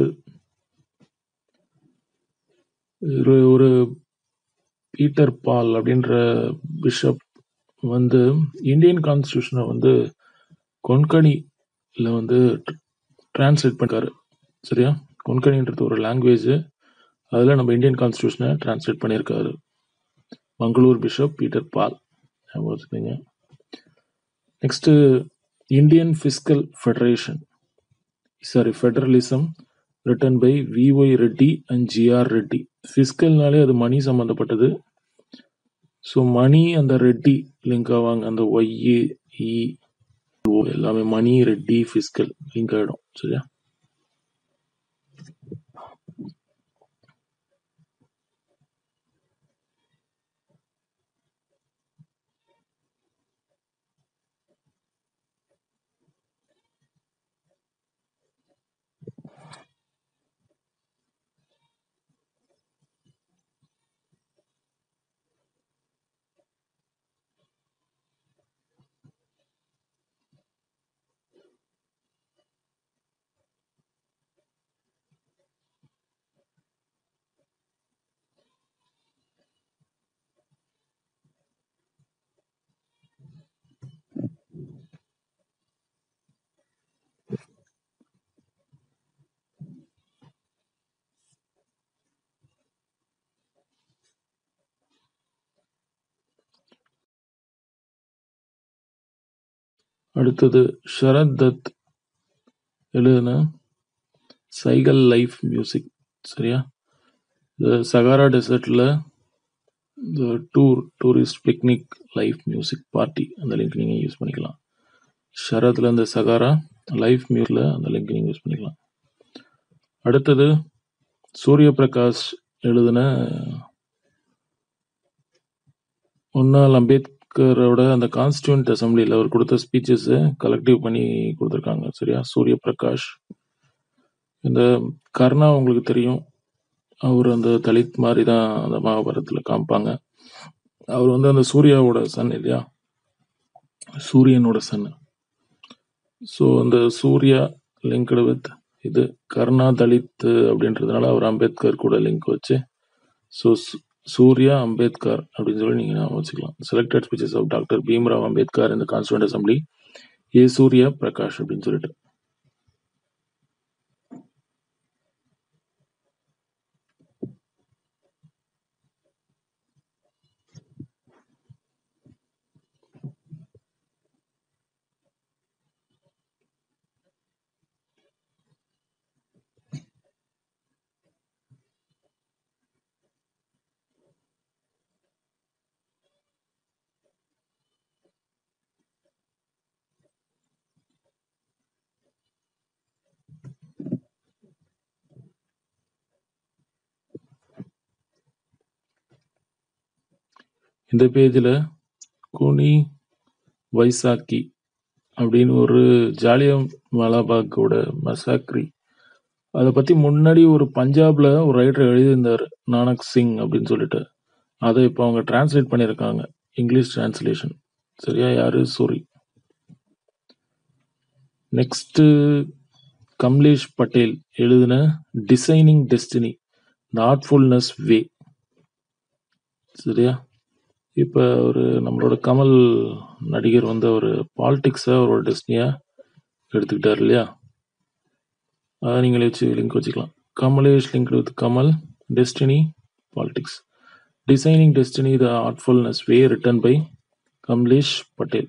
ஒரு ஒரு பீட்டர் பால் அப்படின்ற பிஷப் வந்து இந்தியன் கான்ஸ்டியூஷனை வந்து கொன்கணியில் வந்து டிரான்ஸ்லேட் பண்ணிருக்காரு சரியா கொன்கணின்றது ஒரு லாங்குவேஜ் அதில் நம்ம இந்தியன் கான்ஸ்டியூஷனை டிரான்ஸ்லேட் பண்ணியிருக்காரு மங்களூர் பிஷப் பீட்டர் பால் ஞாபகம் வச்சுக்கோங்க next Indian fiscal federation sorry federalism written by V Y Reddy and G R Reddy ஃபிஸ்கல்னாலே அது மணி சம்மந்தப்பட்டது ஸோ மணி அந்த ரெட்டி லிங்க் ஆவாங்க அந்த ஒய்ஏ இ ஓ எல்லாமே மணி ரெட்டி ஃபிஸ்கல் லிங்க் ஆகிடும் சரியா அடுத்தது ஷரத் தத் எழுதின சைகல் லைஃப் மியூசிக் சரியா இந்த சகாரா டெசர்ட்டில் இந்த tour tourist picnic life music party அந்த லிங்க் நீங்கள் யூஸ் பண்ணிக்கலாம் ஷரத்தில் இந்த சகாரா லைஃப் மியூஸில் அந்த லிங்க் நீங்கள் யூஸ் பண்ணிக்கலாம் அடுத்தது சூரிய பிரகாஷ் எழுதின முன்னாள் அம்பேத்கரோட அந்த கான்ஸ்டியூண்ட் அசம்பிளியில் அவர் கொடுத்த ஸ்பீச்சஸை கலெக்டிவ் பண்ணி கொடுத்துருக்காங்க சரியா சூரிய பிரகாஷ் இந்த கர்ணா உங்களுக்கு தெரியும் அவர் அந்த தலித் மாதிரி தான் அந்த மகாபாரதத்தில் காமிப்பாங்க அவர் வந்து அந்த சூர்யாவோட சன் இல்லையா சூரியனோட சன் ஸோ அந்த சூர்யா லிங்க்டு வித் இது கர்ணா தலித் அப்படின்றதுனால அவர் அம்பேத்கர் கூட லிங்க் வச்சு ஸோ சூர்யா அம்பேத்கர் அப்படின்னு சொல்லி நீங்கள் ஞாபகம் வச்சுக்கலாம் selected speeches of doctor Bhimrao Ambedkar இந்த constituent assembly A Surya Prakash அப்படின்னு சொல்லிட்டு இந்த பேஜில் குனி வைசாக்கி அப்படின்னு ஒரு ஜாலியம் வாலாபாக்கோட மசாக்ரி அதை பத்தி முன்னாடி ஒரு பஞ்சாப்ல ஒரு ரைட்டர் எழுதியிருந்தாரு நானக் சிங் அப்படின்னு சொல்லிட்டு அதை இப்போ அவங்க டிரான்ஸ்லேட் பண்ணியிருக்காங்க இங்கிலீஷ் டிரான்ஸ்லேஷன் சரியா யாரு சூரி நெக்ஸ்ட் கம்லேஷ் பட்டேல் எழுதின டிசைனிங் டெஸ்டினி நாட்ஃபுல்னஸ் வே சரியா இப்போ ஒரு நம்மளோட கமல் நடிகர் வந்து ஒரு பாலிடிக்ஸை ஒரு டெஸ்டினியா எடுத்துக்கிட்டார் இல்லையா அதை நீங்களே வச்சு லிங்க் வச்சுக்கலாம் Kamlesh link with Kamal destiny politics designing destiny the artfulness way written by Kamlesh Patel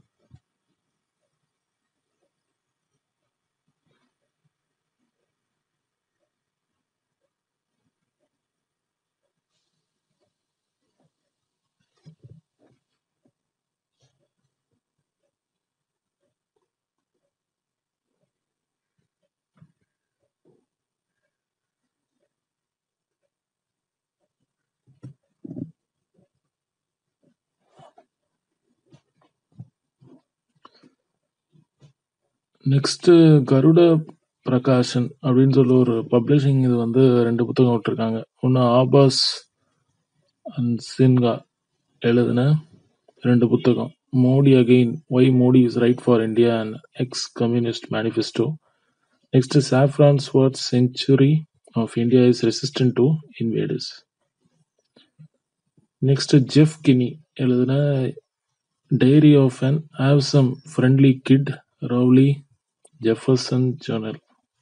next Garuda Prakashan அப்படின்னு சொல்லி ஒரு பப்ளிஷிங் இது வந்து ரெண்டு புத்தகம் விட்டுருக்காங்க ஒன்று ஆபாஸ் அண்ட் சின்கா எழுதின ரெண்டு புத்தகம் Modi again why Modi is right for India and ex communist manifesto next saffron swat century of India is resistant to invaders next Jeff Kinney எழுதின diary of an awesome friendly kid Rowley Jefferson journal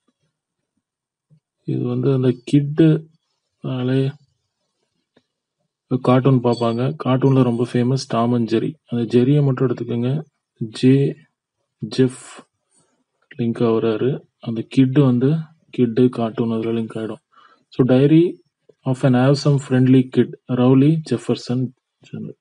இது வந்து அந்த கிட்டு cartoon பார்ப்பாங்க கார்ட்டூனில் ரொம்ப famous Tom and ஜெரி அந்த ஜெரியை மட்டும் எடுத்துக்கோங்க J Jeff link ஆகுறாரு அந்த கிட்டு வந்து கிட்டு கார்ட்டூன் அதில் லிங்க் ஆகிடும் so diary of an awesome friendly kid Rowley Jefferson journal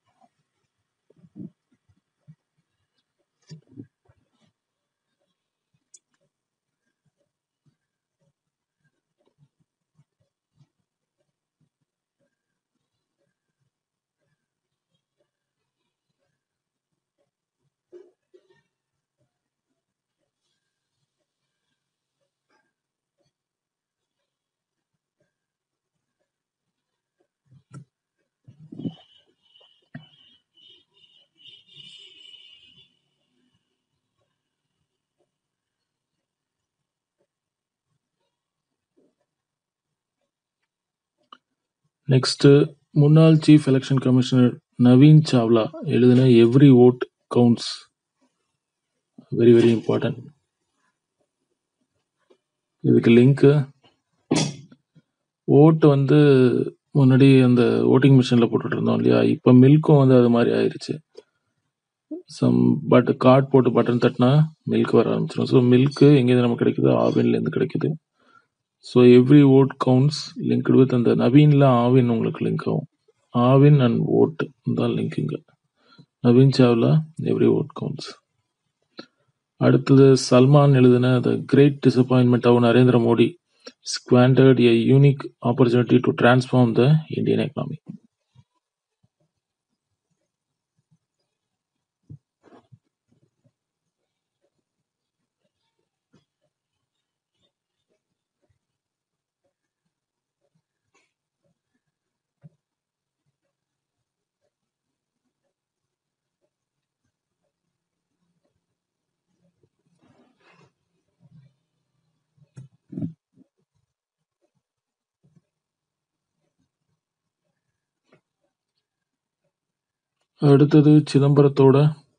next முன்னாள் chief election commissioner Naveen Chawla எழுதின every vote counts very very important இதுக்கு லிங்க் ஓட்டு வந்து முன்னாடி அந்த ஓட்டிங் மிஷினில் போட்டுட்டு இருந்தோம் இல்லையா இப்போ மில்க்கும் வந்து அது மாதிரி ஆயிருச்சு சம் பட் கார்ட் போட்டு பட்டன் தட்டினா மில்க் வர ஆரம்பிச்சிடும் ஸோ மில்க்கு எங்கேருந்து நமக்கு கிடைக்குது ஆவின்லேருந்து கிடைக்குது so every vote counts linked with அந்த நவீனில் ஆவின் உங்களுக்கு லிங்க் ஆகும் ஆவின் அண்ட் ஓட் தான் லிங்க் இங்க Naveen Chawla every vote counts அடுத்தது சல்மான் எழுதின the great disappointment of Narendra Modi squandered a unique opportunity to transform the Indian economy. அடுத்தது சிதம்பரத்தோட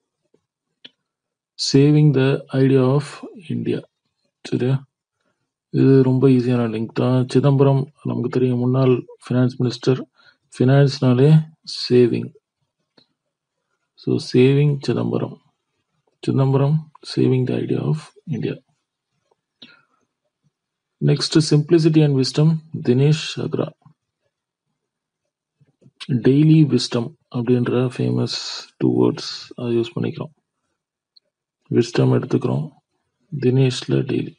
saving the idea of India சரியா இது ரொம்ப ஈஸியான லிங்க் தான் சிதம்பரம் நமக்கு தெரியும் முன்னாள் ஃபினான்ஸ் மினிஸ்டர் ஃபினான்ஸ்னாலே saving so saving Chidambaram Chidambaram saving the idea of India next simplicity and wisdom Dinesh Agra daily wisdom அப்படின்ற ஃபேமஸ் டூ வேர்ட்ஸ் அதை யூஸ் பண்ணிக்கிறோம் விஸ்டம் எடுத்துக்கிறோம் தினேஷ்ல டெய்லி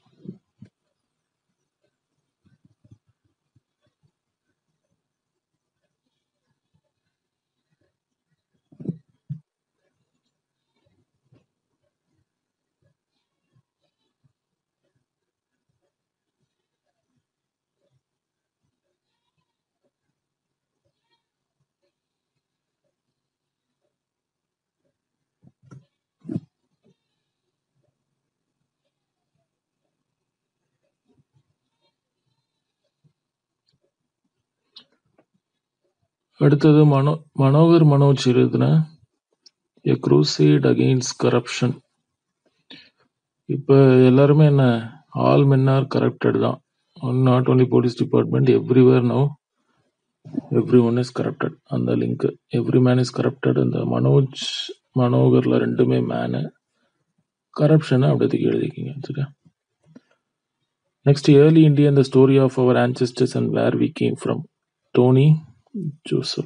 அடுத்தது மனோ மனோகர் மனோஜ் எழுதின எ க்ரூசைட் அகெயின்ஸ்ட் கரப்ஷன் இப்போ எல்லாருமே என்ன ஆல் மென் ஆர் கரப்டட் தான் not only police department everywhere no every one is corrupted அந்த link every man is corrupted அந்த மனோஜ் மனோகர்ல ரெண்டுமே மேனு கரப்ஷனை அப்படியே எழுதிக்கிங்க சரியா நெக்ஸ்ட் ஏர்லி இந்தியா இந்த story of our ancestors and where we came from Tony Joseph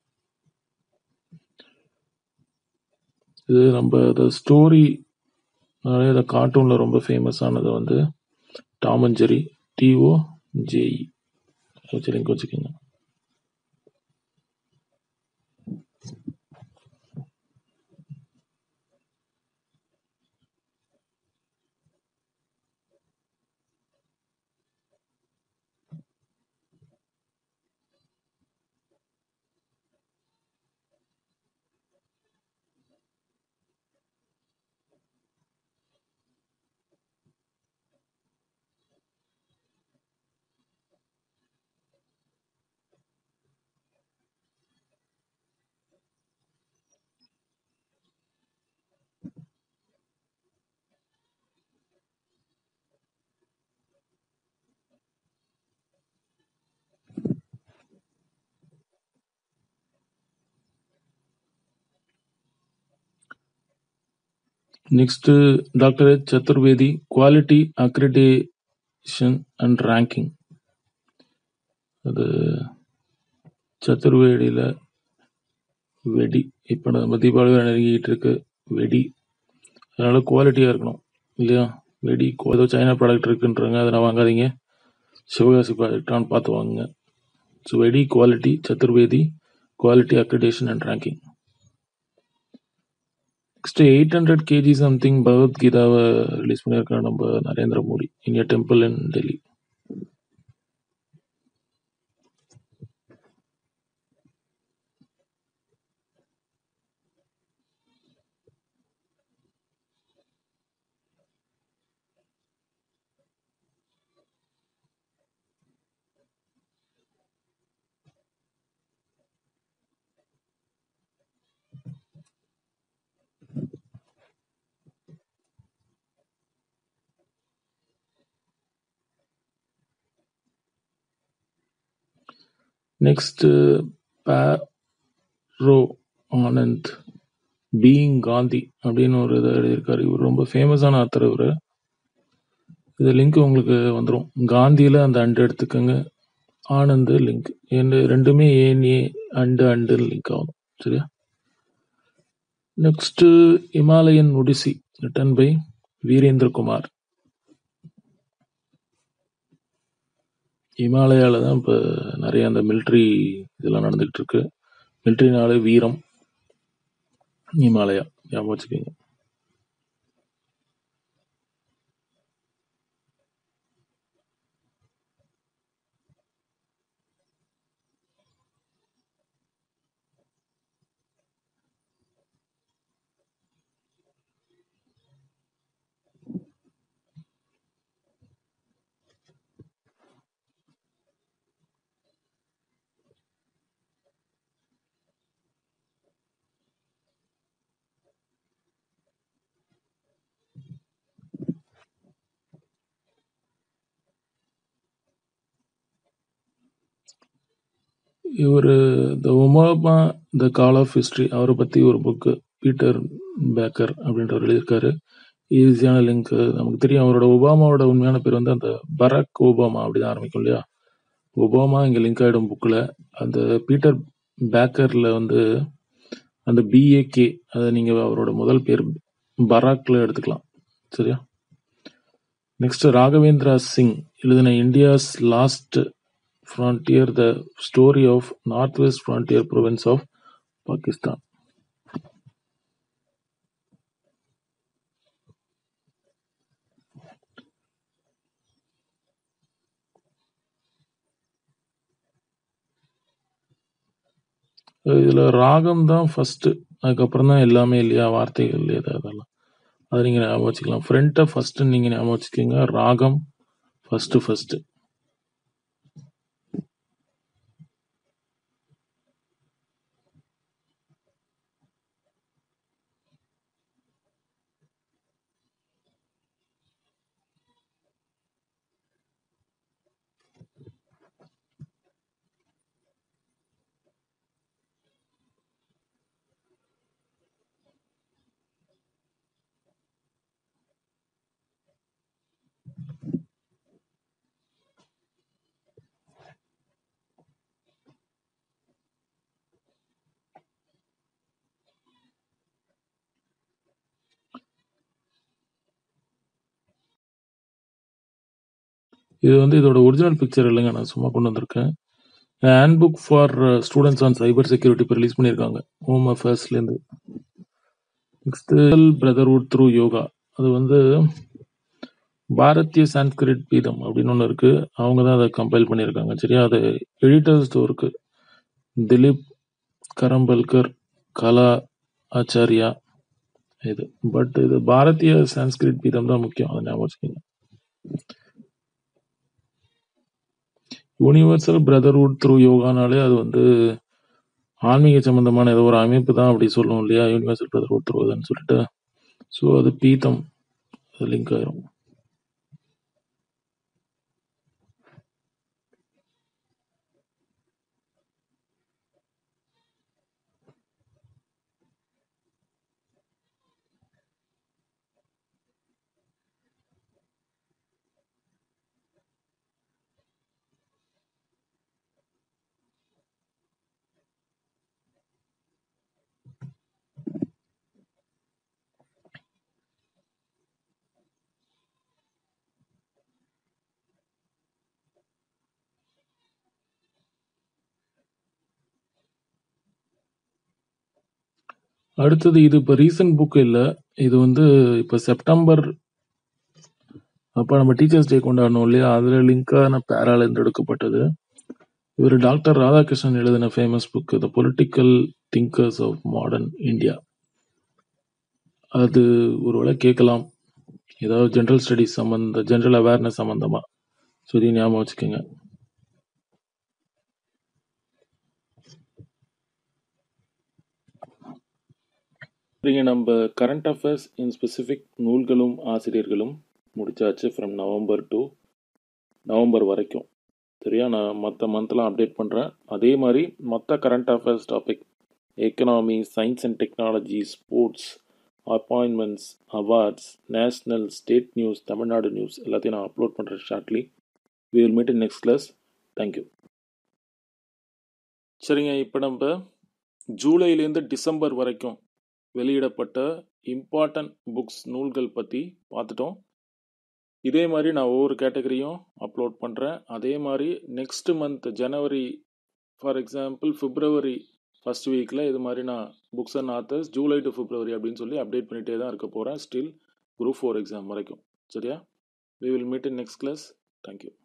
இது நம்ம இந்த ஸ்டோரி நிறைய இந்த கார்ட்டூன்ல ரொம்ப ஃபேமஸ் ஆனது வந்து டாம் அண்ட் ஜெரி டிஓ ஜேஇ வச்சு லிங்க் வச்சுக்கோங்க next doctor H Chaturvedi quality accreditation and ranking அது சதுர்வேடியில் வெடி இப்போ நம்ம தீபாவளி வேற நெருங்கிட்டு இருக்கு வெடி அதனால குவாலிட்டியாக இருக்கணும் இல்லையா வெடி ஏதோ சைனா ப்ராடக்ட் இருக்குன்றாங்க அதெல்லாம் வாங்காதீங்க சிவகாசி ப்ராடக்டான்னு பார்த்து வாங்குங்க ஸோ வெடி quality Chaturvedi quality accreditation and ranking next eight hundred KG something பகவத்கீதாவை ரிலீஸ் பண்ணியிருக்காரு நம்ம Narendra Modi India temple in Delhi next பேரோ ஆனந்த் பீயிங் காந்தி அப்படின்னு ஒரு இதை எழுதியிருக்காரு இவர் ரொம்ப ஃபேமஸான ஆத்தர் இவர் இது லிங்க் உங்களுக்கு வந்துடும் காந்தியில அந்த அண்டு எடுத்துக்கோங்க ஆனந்த் லிங்க் ரெண்டுமே ஏன் ஏ அண்டு அண்டு லிங்க் ஆகும் சரியா next Himalayan odyssey written by Virendra Kumar இமாலயால தான் இப்போ நிறைய அந்த மிலிட்ரி இதெல்லாம் நடந்துகிட்டு இருக்கு மிலிட்ரினாலே வீரம் இமாலயா ஞாபகம் வச்சுக்கோங்க இவர் த ஒமாமா த கால் ஆஃப் ஹிஸ்ட்ரி அவரை பற்றி ஒரு புக்கு பீட்டர் பேக்கர் அப்படின்றவர் எழுதியிருக்காரு ஈஸியான லிங்க் நமக்கு தெரியும் அவரோட ஒபாமாவோட உண்மையான பேர் வந்து அந்த பராக் ஒபாமா அப்படிதான் ஆரம்பிக்கும் இல்லையா ஒபாமா இங்கே லிங்க் ஆகிடும் புக்கில் அந்த பீட்டர் பேக்கரில் வந்து அந்த பிஏகே அதை நீங்கள் அவரோட முதல் பேர் பராக்ல எடுத்துக்கலாம் சரியா நெக்ஸ்ட் ராகவேந்திரா சிங் எழுதின India's lost frontier the story of north west frontier province of Pakistan இதுல ராகம் தான் ஃபர்ஸ்ட் அதுக்கப்புறம் தான் எல்லாமே இல்லையா வார்த்தைகள் இல்லையா அதெல்லாம் அதை நீங்க ஞாபகம் வச்சுக்கலாம் ஃப்ரண்ட்டை ஃபர்ஸ்ட் நீங்க ஞாபகம் வச்சுக்கோங்க ராகம் ஃபர்ஸ்ட் ஃபர்ஸ்ட் இது வந்து இதோட ஒரிஜினல் பிக்சர் இல்லைங்க நான் சும்மா கொண்டு வந்திருக்கேன் hand book for students on cyber security இப்போ ரிலீஸ் பண்ணியிருக்காங்க ஹோம் அஃபேர்ஸ்லேருந்து நெக்ஸ்ட் பிரதர்வுட் த்ரூ யோகா அது வந்து பாரதிய சான்ஸ்கிரிட் பீதம் அப்படின்னு ஒன்று இருக்கு அவங்க தான் அதை கம்பைல் பண்ணியிருக்காங்க சரியா அது எடிட்டர்ஸ் இருக்கு திலீப் கரம்பல்கர் கலா ஆச்சாரியா இது பட் இது பாரதிய சான்ஸ்கிரிட் பீதம் தான் முக்கியம் அதை ஞாபகம் வச்சுக்கோங்க யூனிவர்சல் பிரதர்வுட் த்ரூ யோகானாலே அது வந்து ஆன்மீக சம்பந்தமான ஏதோ ஒரு அமைப்பு தான் அப்படி சொல்லுவோம் இல்லையா யூனிவர்சல் பிரதர்வுட் த்ரூன்னு சொல்லிட்டு ஸோ அது பீத்தம் அது லிங்க் ஆயிரும் அடுத்தது இது இப்போ ரீசன்ட் புக் இல்லை இது வந்து இப்போ செப்டம்பர் அப்போ நம்ம டீச்சர்ஸ் டே கொண்டாடணும் இல்லையா அதில் லிங்கான பேரால இருந்து எடுக்கப்பட்டது இவர் டாக்டர் ராதாகிருஷ்ணன் எழுதின famous book the political thinkers of modern India அது ஒருவேளை கேட்கலாம் ஏதாவது ஜென்ரல் ஸ்டடிஸ் சம்மந்த ஜென்ரல் அவேர்னஸ் சம்மந்தமா ஸோ இதையும் ஞாபகம் வச்சுக்கோங்க சரிங்க நம்ம கரண்ட் அஃபேர்ஸ் இன் ஸ்பெசிஃபிக் நூல்களும் ஆசிரியர்களும் முடிச்சாச்சு ஃப்ரம் நவம்பர் டு நவம்பர் வரைக்கும் சரியா நான் மற்ற மந்த்லாம் அப்டேட் பண்ணுறேன் அதே மாதிரி மற்ற current affairs topic economy science and technology sports appointments awards national state news Tamil Nadu news எல்லாத்தையும் நான் அப்லோட் பண்ணுறேன் shortly we will meet in next class thank you சரிங்க இப்போ நம்ம ஜூலைலேருந்து டிசம்பர் வரைக்கும் வெளியிடப்பட்ட இம்பார்ட்டன்ட் புக்ஸ் நூல்கள் பற்றி பார்த்துட்டோம் இதே மாதிரி நான் ஒவ்வொரு கேட்டகரியும் அப்லோட் பண்ணுறேன் அதே மாதிரி next month January for example February first வீக்கில் இது மாதிரி நான் books and authors July to February அப்படின்னு சொல்லி அப்டேட் பண்ணிகிட்டே தான் இருக்க போகிறேன் ஸ்டில் குரூப் ஃபோர் எக்ஸாம் வரைக்கும் சரியா we will meet in next class thank you